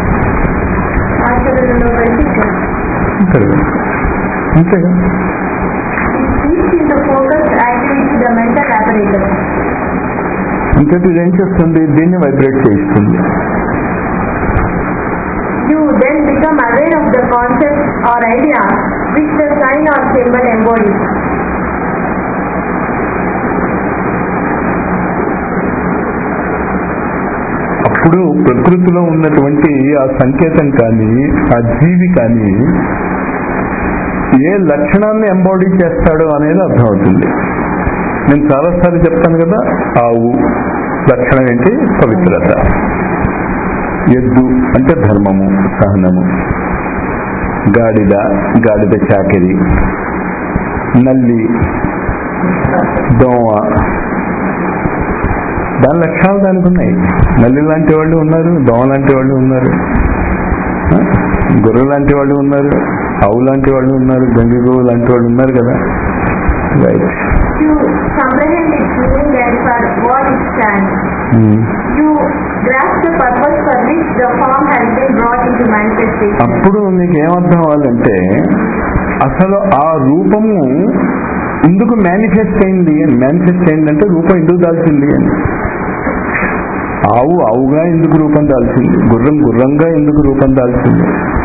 ఆచరణలో కలిసి అంతేగా అంతేగా It keeps in the focused activity the mental apparatus. ఇంకటి ఇది ఏం చేస్తుంది దీన్ని వైబ్రేట్ చేయిస్తుంది You then become aware of the concept or idea which the sign or symbol embodies. అప్పుడు ప్రకృతిలో ఉన్నటువంటి ఆ సంకేతం కానీ ఆ జీవి కానీ ఏ లక్షణాన్ని ఎంబాడీ చేస్తాడో అనేది అర్థమవుతుంది నేను చాలాసార్లు చెప్తాను కదా ఆవు లక్షణం ఏంటి పవిత్రత ఎద్దు అంటే ధర్మము సహనము గాడిద గాడిద చాకిరి నల్లి దోమ దాని లక్షణాలు దానికి ఉన్నాయి నల్లి లాంటి వాళ్ళు ఉన్నారు దోమ లాంటి వాళ్ళు ఉన్నారు ఆ? గొర్రె లాంటి వాళ్ళు ఉన్నారు ఆవు లాంటి వాళ్ళు ఉన్నారు గంగిగోవు లాంటి వాళ్ళు ఉన్నారు కదా right You comprehend its meaning and for what it stands. You grasp the purpose for which the form has been brought into manifestation. అప్పుడు మీకు ఏమర్థం అవ్వాలంటే అసలు ఆ రూపము ఎందుకు మేనిఫెస్ట్ అయింది అని మేనిఫెస్ట్ అయిందంటే రూపం ఎందుకు దాల్చింది అని ఆవు ఆవుగా ఎందుకు రూపం దాల్చింది గుర్రం గుర్రంగా ఎందుకు రూపం దాల్చింది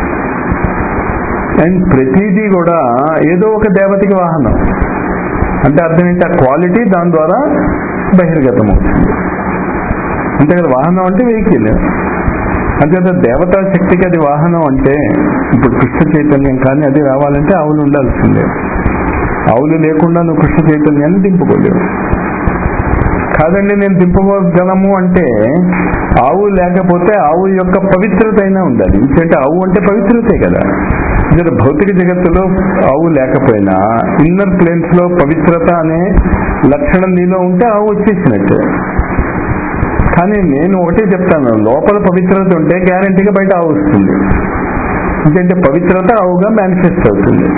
అండ్ ప్రతిదీ కూడా ఏదో ఒక దేవతకి వాహనం అంటే అర్థం ఏంటి ఆ క్వాలిటీ దాని ద్వారా బహిర్గతం అవుతుంది అంతే కదా వాహనం అంటే వెహికల్ అంతేత దేవతా శక్తికి అది వాహనం అంటే ఇప్పుడు కృష్ణ చైతన్యం కానీ అది రావాలంటే ఆవులు ఉండాల్సిందే ఆవులు లేకుండా నువ్వు కృష్ణ చైతన్యాన్ని దింపుకోలేవు కాదండి నేను దింపుకోగలము అంటే ఆవు లేకపోతే ఆవు యొక్క పవిత్రత అయినా ఉండాలి ఎందుకంటే ఆవు అంటే పవిత్రతే కదా జర భౌతిక జగత్తులో ఆవు లేకపోయినా ఇన్నర్ ప్లేన్స్ లో పవిత్రత అనే లక్షణం నీలో ఉంటే ఆవు వచ్చేసినట్టే కానీ నేను ఒకటే చెప్తాను లోపల పవిత్రత ఉంటే గ్యారంటీగా బయట ఆవు వస్తుంది ఎందుకంటే పవిత్రత ఆవుగా మేనిఫెస్ట్ అవుతుంది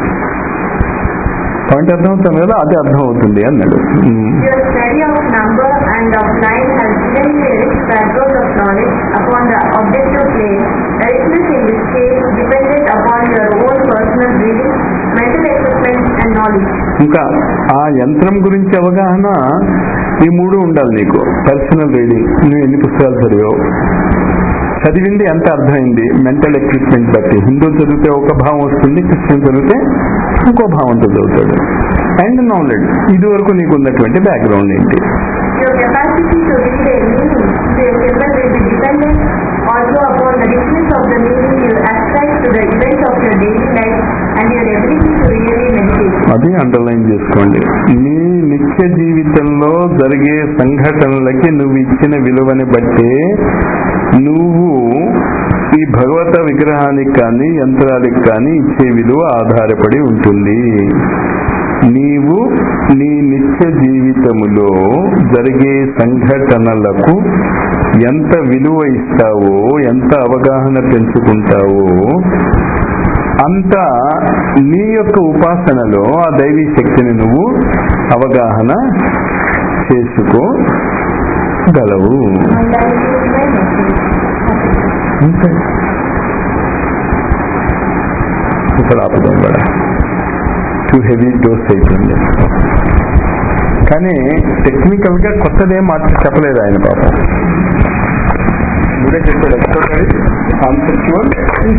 పాయింట్ అర్థమవుతుంది కదా అదే అర్థం అవుతుంది అన్నాడు ఉమ్. Your study of number and of line has given you a rich background of knowledge upon the objective plane. Richness in this case depended upon your own personal reading, mental equipment and knowledge. ఇంకా ఆ యంత్రం గురించి అవగాహన ఈ మూడు ఉండాలి నీకు personal reading నువ్వు ఎన్ని పుస్తకాలు చదివావు చదివింది ఎంత అర్థమైంది మెంటల్ ఎక్విప్మెంట్ బట్టి హిందూ చదివితే ఒక భావం వస్తుంది క్రిస్టియన్ చదివితే ఇంకో భావంతో చదువుతాడు అండ్ నాలెడ్జ్ ఇది వరకు నీకు ఉన్నటువంటి బ్యాక్గ్రౌండ్ ఏంటి Your capacity to read a meaning to a symbol will be dependent also upon the richness of the meaning you ascribe to the events of your daily life and your ability to really meditate. అది underline చేసుకోండి నీ నిత్య జీవితంలో జరిగే సంఘటనలకి నువ్వు ఇచ్చిన విలువని బట్టి నువ్వు ఈ భగవత విగ్రహానికి కానీ యంత్రానికి కానీ ఇచ్చే విలువ ఆధారపడి ఉంటుంది నీవు నీ నిత్య జీవితములో జరిగే సంఘటనలకు ఎంత విలువ ఇస్తావో ఎంత అవగాహన పెంచుకుంటావో అంత నీ యొక్క ఉపాసనలో ఆ దైవీ శక్తిని నువ్వు అవగాహన చేసుకోగలవు And that is my message. అంతే ఇక్కడ ఆపుదాం కూడా టూ హెవీ డోస్ అయిపోయింది కానీ టెక్నికల్ గా కొత్తదేం మార్చి చెప్పలేదు ఆయన పాపం మీరే చెప్పాడు ఎక్స్ట్రోటరీ కాన్సెప్చువల్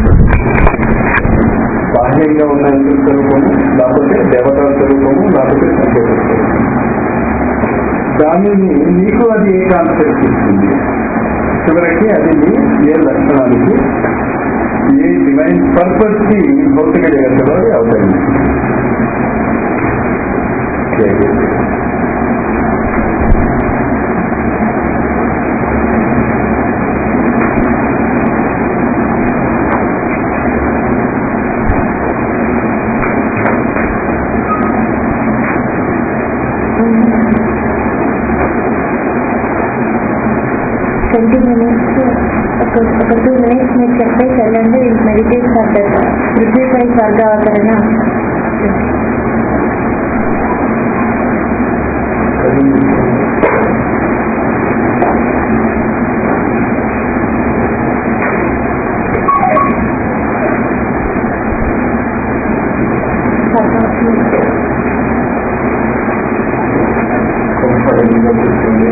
బాహ్యంగా ఉన్న యంత్ర స్వరూపము లేకపోతే దేవతా స్వరూపము లేకపోతే సంకేత స్వరూపము దానిని నీకు అది ఏ కాన్సెప్ట్ ఇస్తుంది చివరికి అది నీ ఏ లక్షణానికి ఏ డివైన్ పర్పస్ కి భౌతిక జగత్తులో అది అవతరించింది ట్వంటీ మినిట్స్ ఒక ఒక టూ మినిట్స్ మీరు చెప్పేసి వెళ్ళండి మెడిటేట్ ఫర్ దట్ పృథ్వీపై స్వర్గావతరణ కంఫర్టబుల్గా కూర్చోండి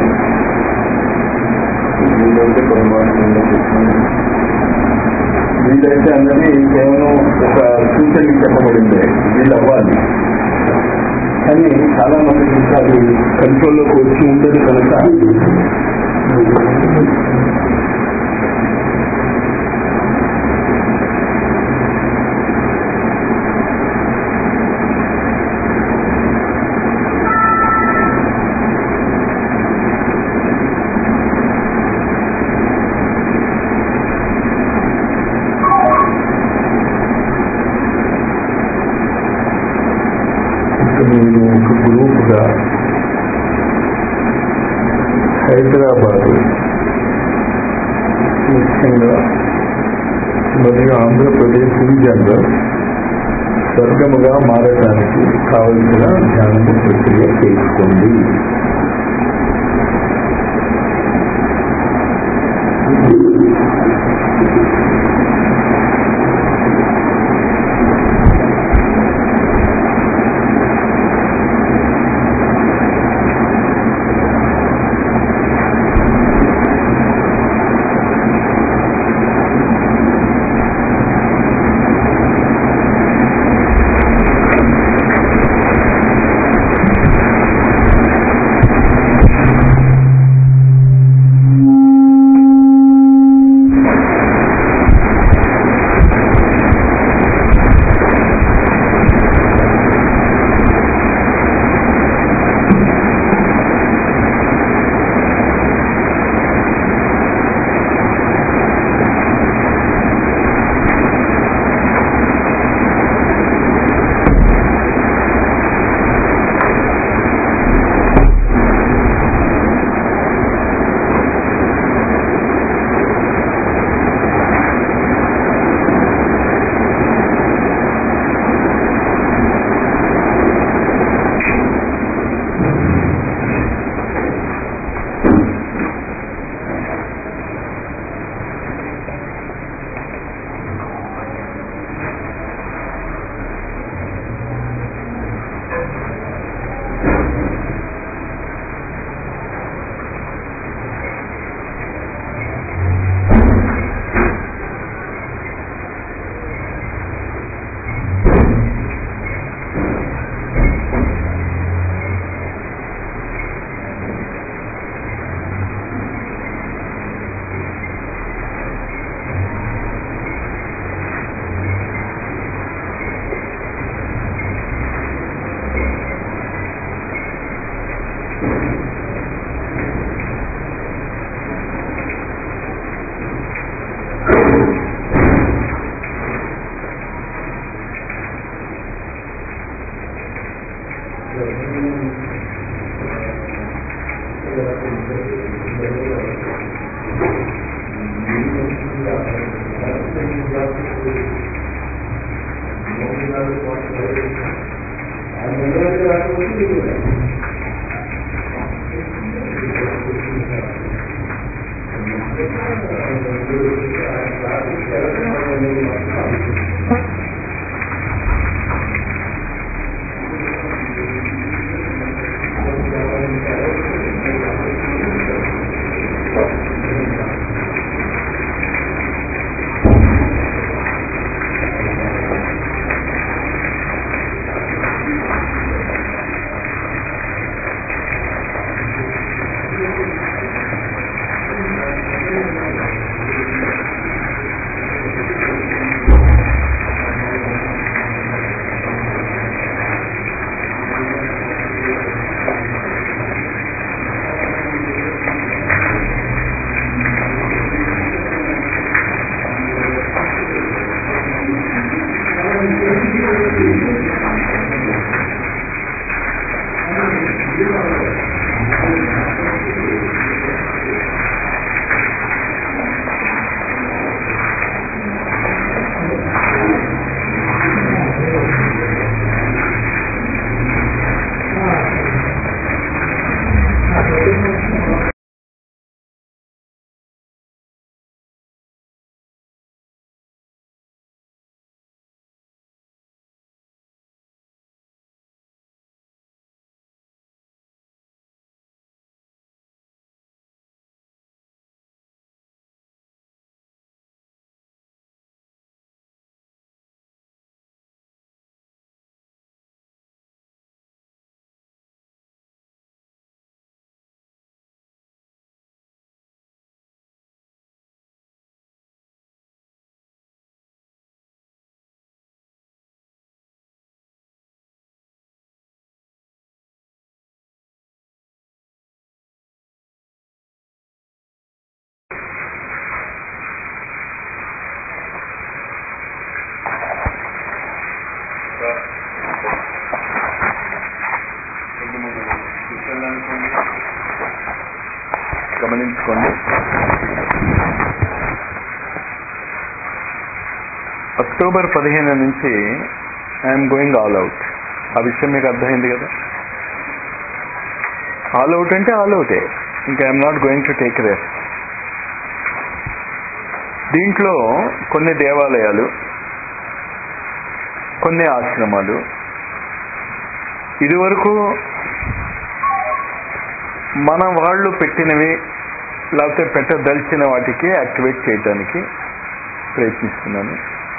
వీలైతే పరమాత్మగా కూర్చోండి వీలైతే అన్నది కేవలం ఒక సూచనకి చెప్పబడింది వీళ్ళు అవ్వాలి కానీ చాలా మందికి అది కంట్రోల్లోకి వచ్చి ఉండదు కనుక మీరు ఒక గ్రూప్గా హైదరాబాదు ముఖ్యంగా మరియు ఆంధ్రప్రదేశ్ ఇన్ జనరల్ స్వర్గముగా మారటానికి కావలసిన ధ్యానము ప్రక్రియ చేసుకోండి గమనించుకోండి అక్టోబర్ పదిహేను నుంచి ఐఎమ్ గోయింగ్ ఆల్ అవుట్ ఆ విషయం మీకు అర్థమైంది కదా ఆల్ అవుట్ అంటే ఆల్ అవుటే ఇంకా I'm not going to take rest దీంట్లో కొన్ని దేవాలయాలు కొన్ని ఆశ్రమాలు ఇదివరకు మన వాళ్ళు పెట్టినవి లేకపోతే పెట్టదలిచిన వాటికి యాక్టివేట్ చేయడానికి ప్రయత్నిస్తున్నాను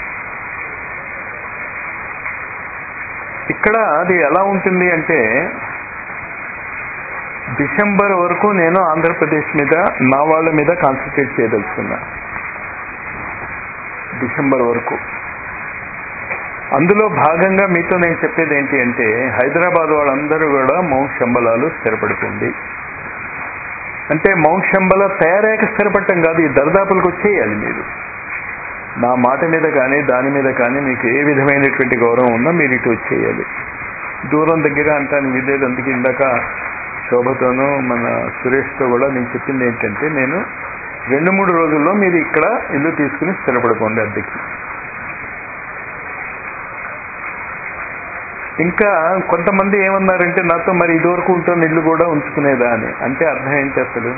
ఇక్కడ అది ఎలా ఉంటుంది అంటే డిసెంబర్ వరకు నేను ఆంధ్రప్రదేశ్ మీద నా వాళ్ళ మీద కాన్సన్ట్రేట్ చేయదలుచుకున్నా డిసెంబర్ వరకు అందులో భాగంగా మీతో నేను చెప్పేది ఏంటి అంటే హైదరాబాద్ వాళ్ళందరూ కూడా మౌంట్ శంబలాలు స్థిరపడుతుంది అంటే మౌంట్ శంబల తయారయ్యాక స్థిరపడటం కాదు ఈ దరిదాపులకు వచ్చేయాలి మీరు నా మాట మీద కానీ దాని మీద కానీ మీకు ఏ విధమైనటువంటి గౌరవం ఉన్నా మీరు ఇటు వచ్చేయాలి దూరం దగ్గర అంటాను విలేదు అందుకే ఇందాక శోభతోనూ మన సురేష్తో కూడా నేను చెప్పింది ఏంటంటే నేను రెండు మూడు రోజుల్లో మీరు ఇక్కడ ఇల్లు తీసుకుని స్థిరపడుకోండి అద్దెకి ఇంకా కొంతమంది ఏమన్నారంటే నాతో మరి ఇదివరకు ఉంటున్న ఇల్లు కూడా ఉంచుకునేదా అని అంటే అర్థం ఏంటి అసలు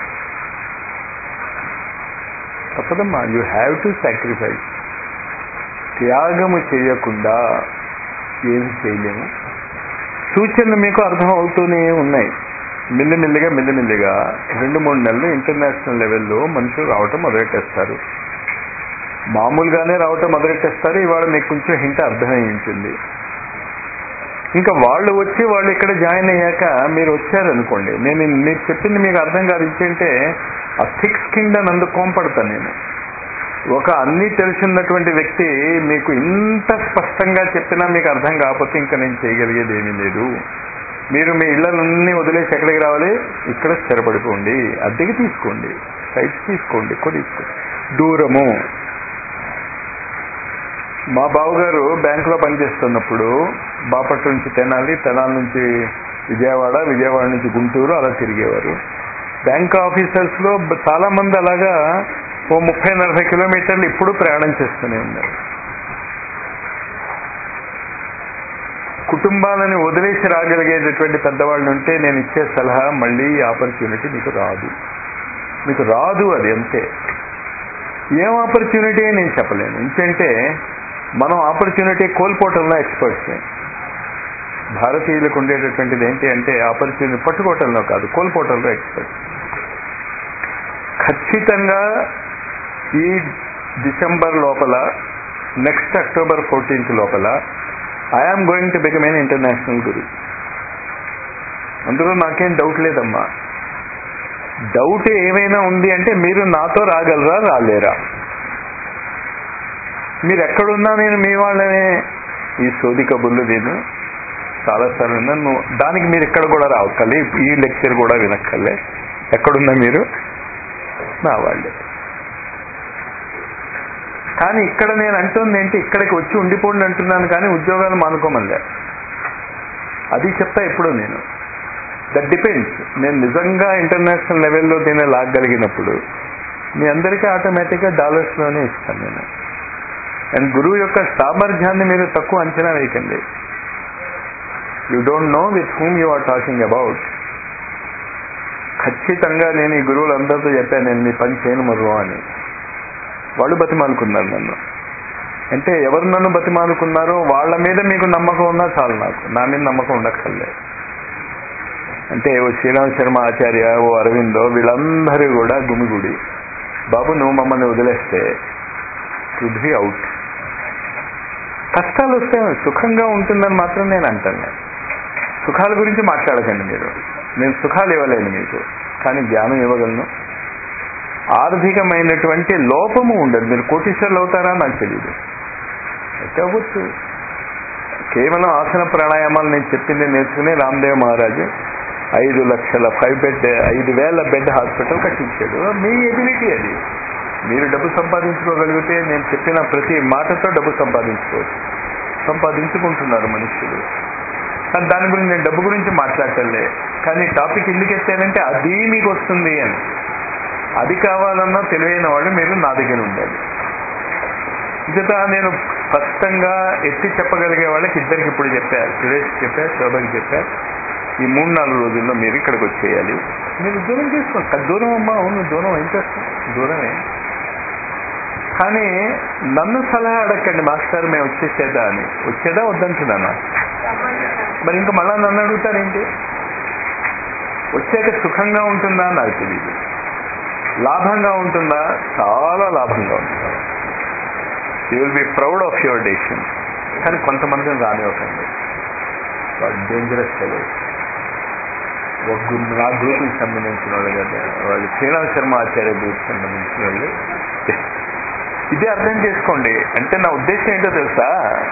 తప్పదమ్మా యూ హ్యావ్ టు సాక్రిఫైస్ త్యాగము చేయకుండా ఏమి చేయలేము సూచనలు మీకు అర్థం అవుతూనే ఉన్నాయి మెల్లిమెల్లిగా మెల్లిమెల్లిగా రెండు మూడు నెలలు ఇంటర్నేషనల్ లెవెల్లో మనుషులు రావటం మొదలెట్టేస్తారు మామూలుగానే రావటం మొదలెట్టేస్తారు ఇవాళ మీకు కొంచెం హింట అర్థమై ఉంటుంది ఇంకా వాళ్ళు వచ్చి వాళ్ళు ఇక్కడ జాయిన్ అయ్యాక మీరు వచ్చారనుకోండి నేను మీరు చెప్పింది మీకు అర్థం కాదు ఇచ్చింటే ఆ థిక్ స్కిన్ అని అందుకు కోంపడతాను నేను ఒక అన్ని తెలిసినటువంటి వ్యక్తి మీకు ఇంత స్పష్టంగా చెప్పినా మీకు అర్థం కాకపోతే ఇంకా నేను చేయగలిగేది ఏమీ లేదు మీరు మీ ఇళ్లన్నీ వదిలేసి ఎక్కడికి రావాలి ఇక్కడ స్థిరపడిపోండి అద్దెకి తీసుకోండి సైట్స్ తీసుకోండి ఎక్కువ తీసుకోండి దూరము మా బావగారు బ్యాంకులో పనిచేస్తున్నప్పుడు బాపట్ల నుంచి తెనాలి తెనాలి నుంచి విజయవాడ విజయవాడ నుంచి గుంటూరు అలా తిరిగేవారు బ్యాంక్ ఆఫీసర్స్ లో చాలా మంది అలాగా ఓ ముప్పై నలభై కిలోమీటర్లు ఇప్పుడు ప్రయాణం చేస్తూనే ఉన్నారు కుటుంబాలను వదిలేసి రాగలిగేటటువంటి పెద్దవాళ్ళు ఉంటే నేను ఇచ్చే సలహా మళ్ళీ ఈ ఆపర్చునిటీ మీకు రాదు మీకు రాదు అది అంతే ఏం ఆపర్చునిటీ నేను చెప్పలేను ఎందుకంటే మనం ఆపర్చునిటీ కోల్పోవటంలో ఎక్స్పర్ట్స్ భారతీయులకు ఉండేటటువంటిది ఏంటి అంటే ఆపర్చునిటీ పట్టుకోవటంలో కాదు కోల్పోవటంలో ఎక్స్పర్ట్ ఖచ్చితంగా ఈ డిసెంబర్ లోపల నెక్స్ట్ అక్టోబర్ ఫోర్టీన్త్ లోపల I'm going to become an international guru అందులో నాకేం డౌట్ లేదమ్మా డౌట్ ఏమైనా ఉంది అంటే మీరు నాతో రాగలరా రాలేరా మీరు ఎక్కడున్నా నేను మీ వాళ్ళనే ఈ సోది కబుర్లు నేను చాలాసార్లు నన్ను దానికి మీరు ఇక్కడ కూడా రావక్కర్లే ఈ లెక్చర్ కూడా వినక్కర్లే ఎక్కడున్నా మీరు నా వాళ్ళే కానీ ఇక్కడ నేను అంటుంది ఏంటి ఇక్కడికి వచ్చి ఉండిపోండి అంటున్నాను కానీ ఉద్యోగాలు మానుకోమలే అది చెప్తా ఎప్పుడో నేను దట్ డిపెండ్స్ నేను నిజంగా ఇంటర్నేషనల్ లెవెల్లో దీన్ని లాగలిగినప్పుడు మీ అందరికీ ఆటోమేటిక్గా డాలర్స్లోనే ఇస్తాను నేను అండ్ గురువు యొక్క సామర్థ్యాన్ని మీరు తక్కువ అంచనా వేయకండి you don't know with whom you are talking about ఖచ్చితంగా నేను ఈ గురువులందరితో చెప్పాను నేను మీ పని చేయను మరో అని వాళ్ళు బతిమాలుకున్నారు నన్ను అంటే ఎవరు నన్ను బతిమాలుకున్నారో వాళ్ళ మీద మీకు నమ్మకం ఉన్నా చాలు నాకు నా మీద నమ్మకం ఉండక్కర్లే అంటే ఓ శ్రీరామ శర్మ ఆచార్య ఓ అరవిందో వీళ్ళందరూ కూడా గుమిగుడి బాబు నువ్వు మమ్మల్ని వదిలేస్తే టుడ్ బి అవుట్ కష్టాలు వస్తే సుఖంగా ఉంటుందని మాత్రం నేను అంటాను సుఖాల గురించి మాట్లాడకండి మీరు నేను సుఖాలు ఇవ్వలేను మీకు కానీ జ్ఞానం ఇవ్వగలను ఆర్థికమైనటువంటి లోపము ఉండదు మీరు కోటీశ్వర్లు అవుతారా నాకు తెలియదు అయితే అవ్వచ్చు కేవలం ఆసన ప్రాణాయామాలు నేను చెప్పింది నేర్చుకుని రామ్దేవ్ మహారాజు ఐదు లక్షల ఫైవ్ బెడ్ ఐదు వేల బెడ్ హాస్పిటల్ కట్టించాడు మీ ఎబిలిటీ అది మీరు డబ్బు సంపాదించుకోగలిగితే నేను చెప్పిన ప్రతి మాటతో డబ్బు సంపాదించుకోవచ్చు సంపాదించుకుంటున్నారు మనుషులు కానీ దాని గురించి నేను డబ్బు గురించి మాట్లాడటంలే కానీ టాపిక్ ఎందుకు ఎత్తానంటే అది మీకు వస్తుంది అని అది కావాలన్నా తెలివైన వాళ్ళు మీరు నా దగ్గర ఉండాలి ఇదట నేను స్పష్టంగా ఎత్తి చెప్పగలిగే వాళ్ళకి ఇద్దరికి ఇప్పుడు చెప్పారు సురేష్ చెప్పారు శోభకి చెప్పారు ఈ మూడు నాలుగు రోజుల్లో మీరు ఇక్కడికి వచ్చేయాలి మీరు దూరం చేసుకోండి అది దూరం అమ్మా అవును దూరం ఏం చేస్తాం దూరమే కానీ నన్ను సలహా అడగండి మాస్టర్ మేము వచ్చేసేదా అని వచ్చేదా వద్దంటున్నానా మరి ఇంకా మళ్ళా నన్ను అడుగుతారేంటి వచ్చాక సుఖంగా ఉంటుందా అని నాకు తెలియదు లాభంగా ఉంటుందా చాలా లాభంగా ఉంటుంది you will be proud of your decision కానీ కొంతమందిని రానివ్వకండి వాళ్ళు డేంజరస్ ఫెలో ఒక గ్రూప్ నా గ్రూప్కి సంబంధించిన వాళ్ళు కదా వాళ్ళు శ్రీరామ్ శర్మ ఆచార్య గ్రూప్కి సంబంధించిన వాళ్ళు ఇదే అర్థం చేసుకోండి అంటే నా ఉద్దేశం ఏంటో తెలుసా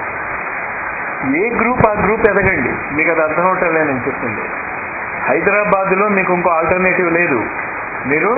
ఏ గ్రూప్ ఆ గ్రూప్ ఎదగండి మీకు అది అర్థం అవటం లేదు నేను చెప్తుంది హైదరాబాద్లో మీకు ఇంకో ఆల్టర్నేటివ్ లేదు మీరు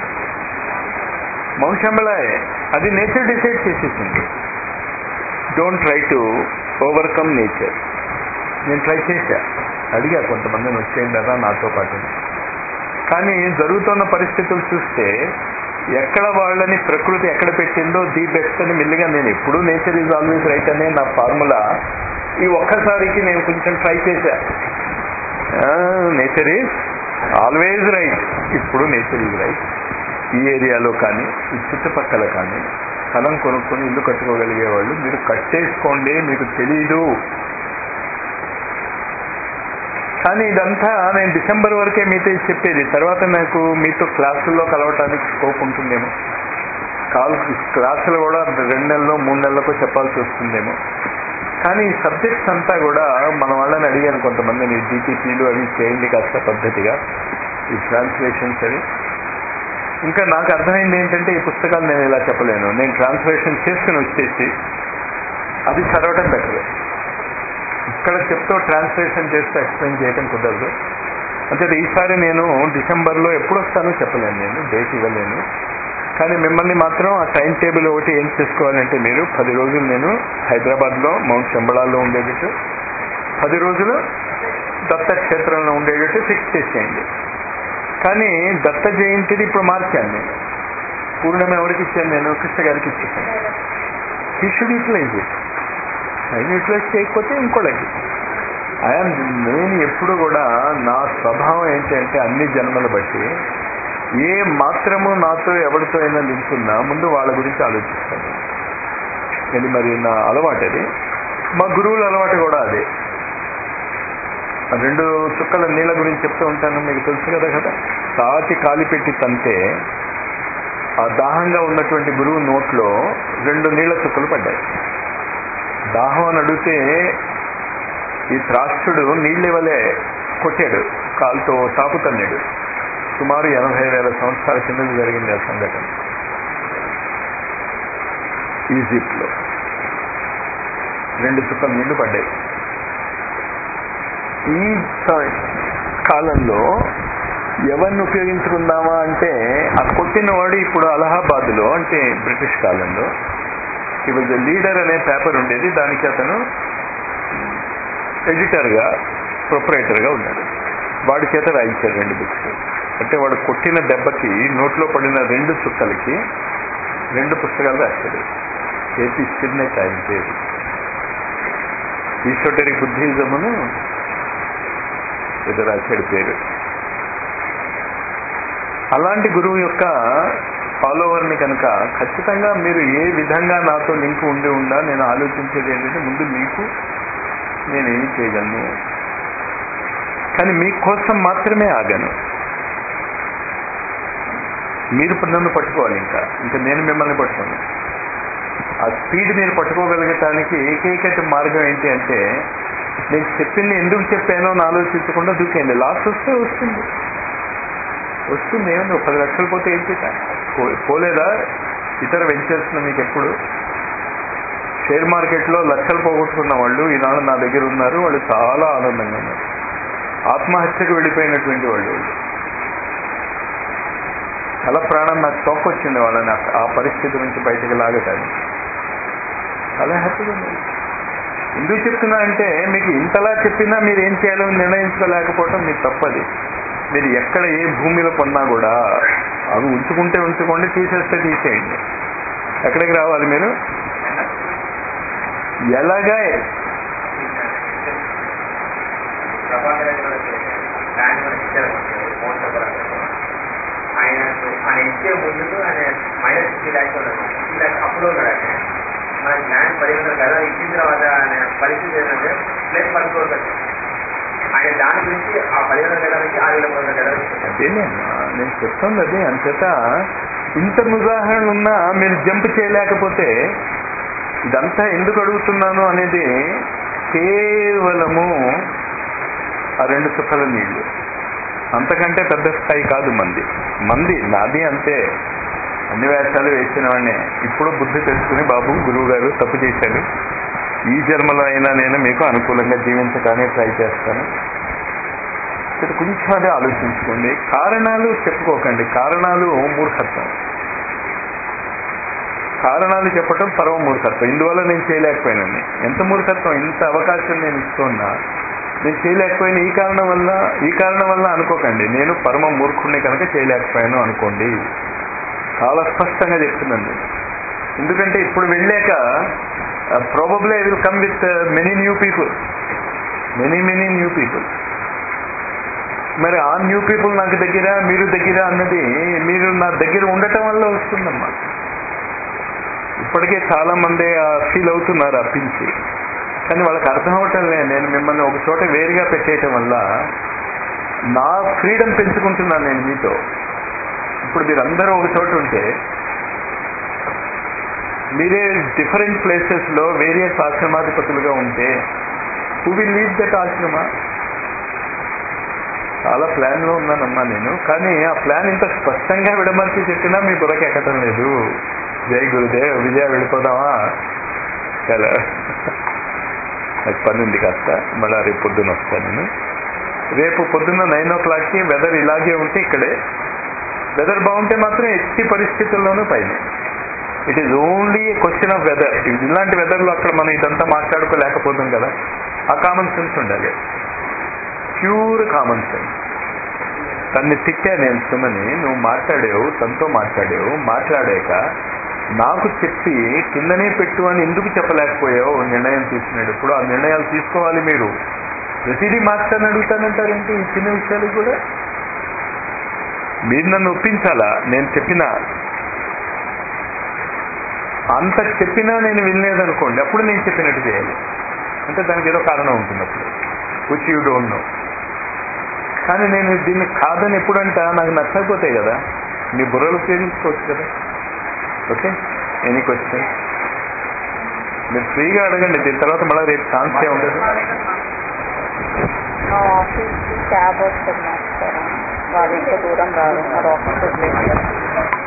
మౌషంబలాయ్ అది నేచర్ డిసైడ్ చేసేసింది don't try to overcome nature నేను ట్రై చేశా అడిగా కొంతమందిని వచ్చేయండి కదా నాతో పాటు కానీ జరుగుతున్న పరిస్థితులు చూస్తే ఎక్కడ వాళ్ళని ప్రకృతి ఎక్కడ పెట్టిందో ది బెస్ట్ అని మెల్లిగా నేను ఎప్పుడూ నేచర్ ఈజ్ ఆల్వేస్ రైట్ అనే నా ఫార్ములా ఈ ఒక్కసారికి నేను కొంచెం ట్రై చేశా నేచర్ ఈజ్ ఆల్వేజ్ రైట్ ఇప్పుడు నేచర్ ఈజ్ రైట్ ఈ ఏరియాలో కానీ ఈ చుట్టుపక్కల కానీ స్థలం కొనుక్కొని ఇల్లు కట్టుకోగలిగే వాళ్ళు మీరు కట్టేసుకోండి మీకు తెలీదు కానీ ఇదంతా నేను డిసెంబర్ వరకే మీతో చెప్పేది తర్వాత నాకు మీతో క్లాసుల్లో కలవటానికి స్కోప్ ఉంటుందేమో కాల్ క్లాసులు కూడా రెండు నెలల్లో మూడు నెలలకు చెప్పాల్సి వస్తుందేమో కానీ ఈ సబ్జెక్ట్స్ అంతా కూడా మన వాళ్ళని అడిగాను కొంతమందిని డిటిపీలు అవి చేయండి కాస్త పద్ధతిగా ఈ ట్రాన్స్లేషన్స్ అవి ఇంకా నాకు అర్థమైంది ఏంటంటే ఈ పుస్తకాలు నేను ఇలా చెప్పలేను నేను ట్రాన్స్లేషన్ చేసుకుని వచ్చేసి అది చదవటం బెటర్ ఇక్కడ చెప్తూ ట్రాన్స్లేషన్ చేస్తూ ఎక్స్ప్లెయిన్ చేయడం కుదరదు అంటే ఈసారి నేను డిసెంబర్లో ఎప్పుడు వస్తానో చెప్పలేను నేను డేట్ ఇవ్వలేను కానీ మిమ్మల్ని మాత్రం ఆ టైం టేబుల్ ఒకటి ఏం చేసుకోవాలంటే మీరు పది రోజులు నేను హైదరాబాద్లో మౌంట్ శంబళాల్లో ఉండేటట్టు పది రోజులు దత్త క్షేత్రంలో ఉండేటట్టు ఫిక్స్ చేసేయండి కానీ దత్త జయంతిది ఇప్పుడు మార్చాను నేను పూర్ణిమ ఎవరికి ఇచ్చాను నేను కృష్ణ గారికి ఇచ్చేసాను హీ షుడ్ యూటిలైజ్ ఇట్ ఆయన యూటిలైజ్ చేయకపోతే ఇంకోళ్ళకి ఐఎమ్ నేను ఎప్పుడు కూడా నా స్వభావం ఏంటంటే అన్ని జన్మలు బట్టి ఏ మాత్రము నాతో ఎవరితో అయినా లింక్ ఉన్నా ముందు వాళ్ళ గురించి ఆలోచిస్తాను ఇది మరి నా అలవాటు అది మా గురువుల అలవాటు కూడా అదే రెండు చుక్కల నీళ్ళ గురించి చెప్తూ ఉంటాను మీకు తెలుసు కదా కదా తాటి కాలి పెట్టి తంతే ఆ దాహంగా ఉన్నటువంటి గురువు నోట్లో రెండు నీళ్ల చుక్కలు పడ్డాయి దాహం అని అడిగితే ఈ త్రాక్షుడు నీళ్ళు ఇవ్వలే కొట్టాడు కాలుతో తాకుతన్నాడు సుమారు ఎనభై వేల సంవత్సరాల కింద జరిగింది ఆ సంఘటన ఈజిప్ట్లో రెండు చుక్కలు నీళ్లు పడ్డాయి ఈ కాలంలో ఎవరిని ఉపయోగించుకుందామా అంటే ఆ కొట్టినవాడు ఇప్పుడు అలహాబాద్లో అంటే బ్రిటిష్ కాలంలో ఈ వాజ్ లీడర్ అనే పేపర్ ఉండేది దానికి అతను ఎడిటర్గా ప్రొపరేటర్గా ఉన్నాడు వాడి చేత రాయించారు రెండు బుక్స్ అంటే వాడు కొట్టిన దెబ్బకి నోట్లో పడిన రెండు చుక్కలకి రెండు పుస్తకాలు రాశాడు ఏపీ స్టిర్నెట్ ఆయన పేరు ఈశ్వరి బుద్ధిజమును ఏదో రాశాడు పేరు అలాంటి గురువు యొక్క ఫాలోవర్ని కనుక ఖచ్చితంగా మీరు ఏ విధంగా నాతో లింక్ ఉండి ఉండా నేను ఆలోచించేది ఏంటంటే ముందు మీకు నేనేమి చేయగలను కానీ మీకోసం మాత్రమే ఆగాను మీరు ఇప్పుడు నన్ను పట్టుకోవాలి ఇంకా ఇంకా నేను మిమ్మల్ని పట్టుకోను ఆ స్పీడ్ మీరు పట్టుకోగలగటానికి ఏకైక మార్గం ఏంటి అంటే నేను చెప్పింది ఎందుకు చెప్పానో అని ఆలోచించకుండా దూకేయండి లాస్ వస్తే వస్తుంది వస్తుంది ఏమండి ఒక పది లక్షలు పోతే ఏం చేశా పోలేదా ఇతర వెంచర్స్లో మీకు ఎప్పుడు షేర్ మార్కెట్లో లక్షలు పోగొట్టుకున్న వాళ్ళు ఈనాడు నా దగ్గర ఉన్నారు వాళ్ళు చాలా ఆనందంగా ఉన్నారు ఆత్మహత్యకు వెళ్ళిపోయినటువంటి వాళ్ళు తల ప్రాణం నాకు తోకొచ్చింది వాళ్ళని ఆ పరిస్థితి నుంచి బయటకు లాగటానికి చాలా హ్యాపీగా ఉన్నారు ఎందుకు చెప్తున్నా అంటే మీకు ఇంతలా చెప్పినా మీరు ఏం చేయాలో నిర్ణయించుకోలేకపోవటం మీకు తప్పది మీరు ఎక్కడ ఏ భూమిలో కొన్నా కూడా అవి ఉంచుకుంటే ఉంచుకోండి తీసేస్తే తీసేయండి ఎక్కడికి రావాలి మీరు ఎలాగా ప్రభాకర్ రెడ్డి వాళ్ళకి ల్యాండ్ కూడా ఇచ్చారు మోహన్ చెప్పారు ఆయన ఆయన ఇచ్చే ముందు ఆయన మైనస్ ఫిఫ్టీ ల్యాక్స్ ఉన్నాడు ఫిఫ్టీ ల్యాక్స్ అప్పుడు ఉన్నాడు ఆయన మన ల్యాండ్ పది వందల గదా ఇచ్చిన తర్వాత ఆయన పరిస్థితి ఏంటంటే ప్లస్ పది కోట్లు ఆయన దాని గురించి ఆ పది వందల గదా నుంచి ఆరు వేల వందల గదా అదేనే నేను చెప్తుంది అదే అంచేత ఇంత ఉదాహరణలు ఉన్నా మీరు జంప్ చేయలేకపోతే ఇదంతా ఎందుకు అడుగుతున్నాను అనేది కేవలము ఆ రెండు చుక్కల నీళ్లు అంతకంటే పెద్ద స్థాయి కాదు మంది మంది నాది అంతే అన్ని వేషాలు వేసిన వాడినే ఇప్పుడు బుద్ధి తెలుసుకుని బాబు గురువు గారు తప్పు చేశారు ఈ జన్మలో అయినా నేను మీకు అనుకూలంగా జీవించడానికి ట్రై చేస్తాను ఇక్కడ కొంచెం అదే ఆలోచించుకోండి కారణాలు చెప్పుకోకండి కారణాలు మూర్ఖత్వం కారణాలు చెప్పటం పరమ మూర్ఖత్వం ఇందువల్ల నేను చేయలేకపోయానని ఎంత మూర్ఖత్వం ఇంత అవకాశం నేను ఇస్తున్నా నేను చేయలేకపోయిన ఈ కారణం వల్ల ఈ కారణం వల్ల అనుకోకండి నేను పరమ మూర్ఖుడిని కనుక చేయలేకపోయాను అనుకోండి చాలా స్పష్టంగా చెప్తున్నాను నేను. ఎందుకంటే ఇప్పుడు వెళ్ళాక probably I will come with many new people many many new people మరి ఆ న్యూ పీపుల్ నాకు దగ్గర మీరు దగ్గర అన్నది మీరు నా దగ్గర ఉండటం వల్ల వస్తుందమ్మా ఇప్పటికే చాలా మంది ఫీల్ అవుతున్నారు అప్పించి కానీ వాళ్ళకి అర్థం అవటం లేదు నేను మిమ్మల్ని ఒక చోట వేరుగా పెట్టేయటం వల్ల నా ఫ్రీడమ్ పెంచుకుంటున్నాను నేను మీతో ఇప్పుడు మీరు అందరూ ఒక చోట ఉంటే మీరే డిఫరెంట్ ప్లేసెస్ లో వేరియస్ ఆశ్రమాధిపతులుగా ఉంటే హూ విల్ లీడ్ దట్ ఆశ్రమ చాలా ప్లాన్ లో ఉన్నానమ్మా నేను కానీ ఆ ప్లాన్ ఇంత స్పష్టంగా విడమర్చి చెప్పినా మీ బుర్రకి ఎక్కటం లేదు జై గురుదేవ్ విజయ వెళ్ళిపోదామా చాలా నాకు పని ఉంది కాస్త మళ్ళీ రేపు పొద్దున్న వస్తాను నేను రేపు పొద్దున్న నైన్ ఓ క్లాక్కి వెదర్ ఇలాగే ఉంటే ఇక్కడే వెదర్ బాగుంటే మాత్రం ఎట్టి పరిస్థితుల్లోనూ పైన it is only question of weather ఇలాంటి వెదర్లో అక్కడ మనం ఇదంతా మాట్లాడుకోలేకపోతాం కదా ఆ కామన్ సెన్స్ ఉండాలి ప్యూర్ కామన్ సెన్స్ తన్ని తిట్టా నేను సుమని నువ్వు మాట్లాడావు తనతో మాట్లాడావు మాట్లాడాక నాకు చెప్పి కిందనే పెట్టు అని ఎందుకు చెప్పలేకపోయావు నిర్ణయం తీసుకునేటప్పుడు ఆ నిర్ణయాలు తీసుకోవాలి మీరు ప్రతిదీ మాస్టర్ని అడుగుతానంటారేంటి ఈ చిన్న విషయాలు కూడా మీరు నన్ను ఒప్పించాలా నేను చెప్పినా అంత చెప్పినా నేను వినలేదనుకోండి అప్పుడు నేను చెప్పినట్టు చేయాలి అంటే దానికి ఏదో కారణం ఉంటుంది అప్పుడు విచ్ యూ డోంట్ నో కానీ నేను దీన్ని కాదని ఎప్పుడంట నాకు నచ్చకపోతే కదా మీ బుర్రలు ఉపయోగించుకోవచ్చు కదా ఓకే ఎనీ క్వశ్చన్ మీరు ఫ్రీగా అడగండి దీని తర్వాత మళ్ళీ రేపు ఛాన్స్ ఏ ఉండదు మా ఆఫీస్కి క్యాబ్ వస్తుంది మాస్టర్ వాళ్ళు ఇంత దూరం రాదు మరి ఆఫీస్ వదిలేస్తారు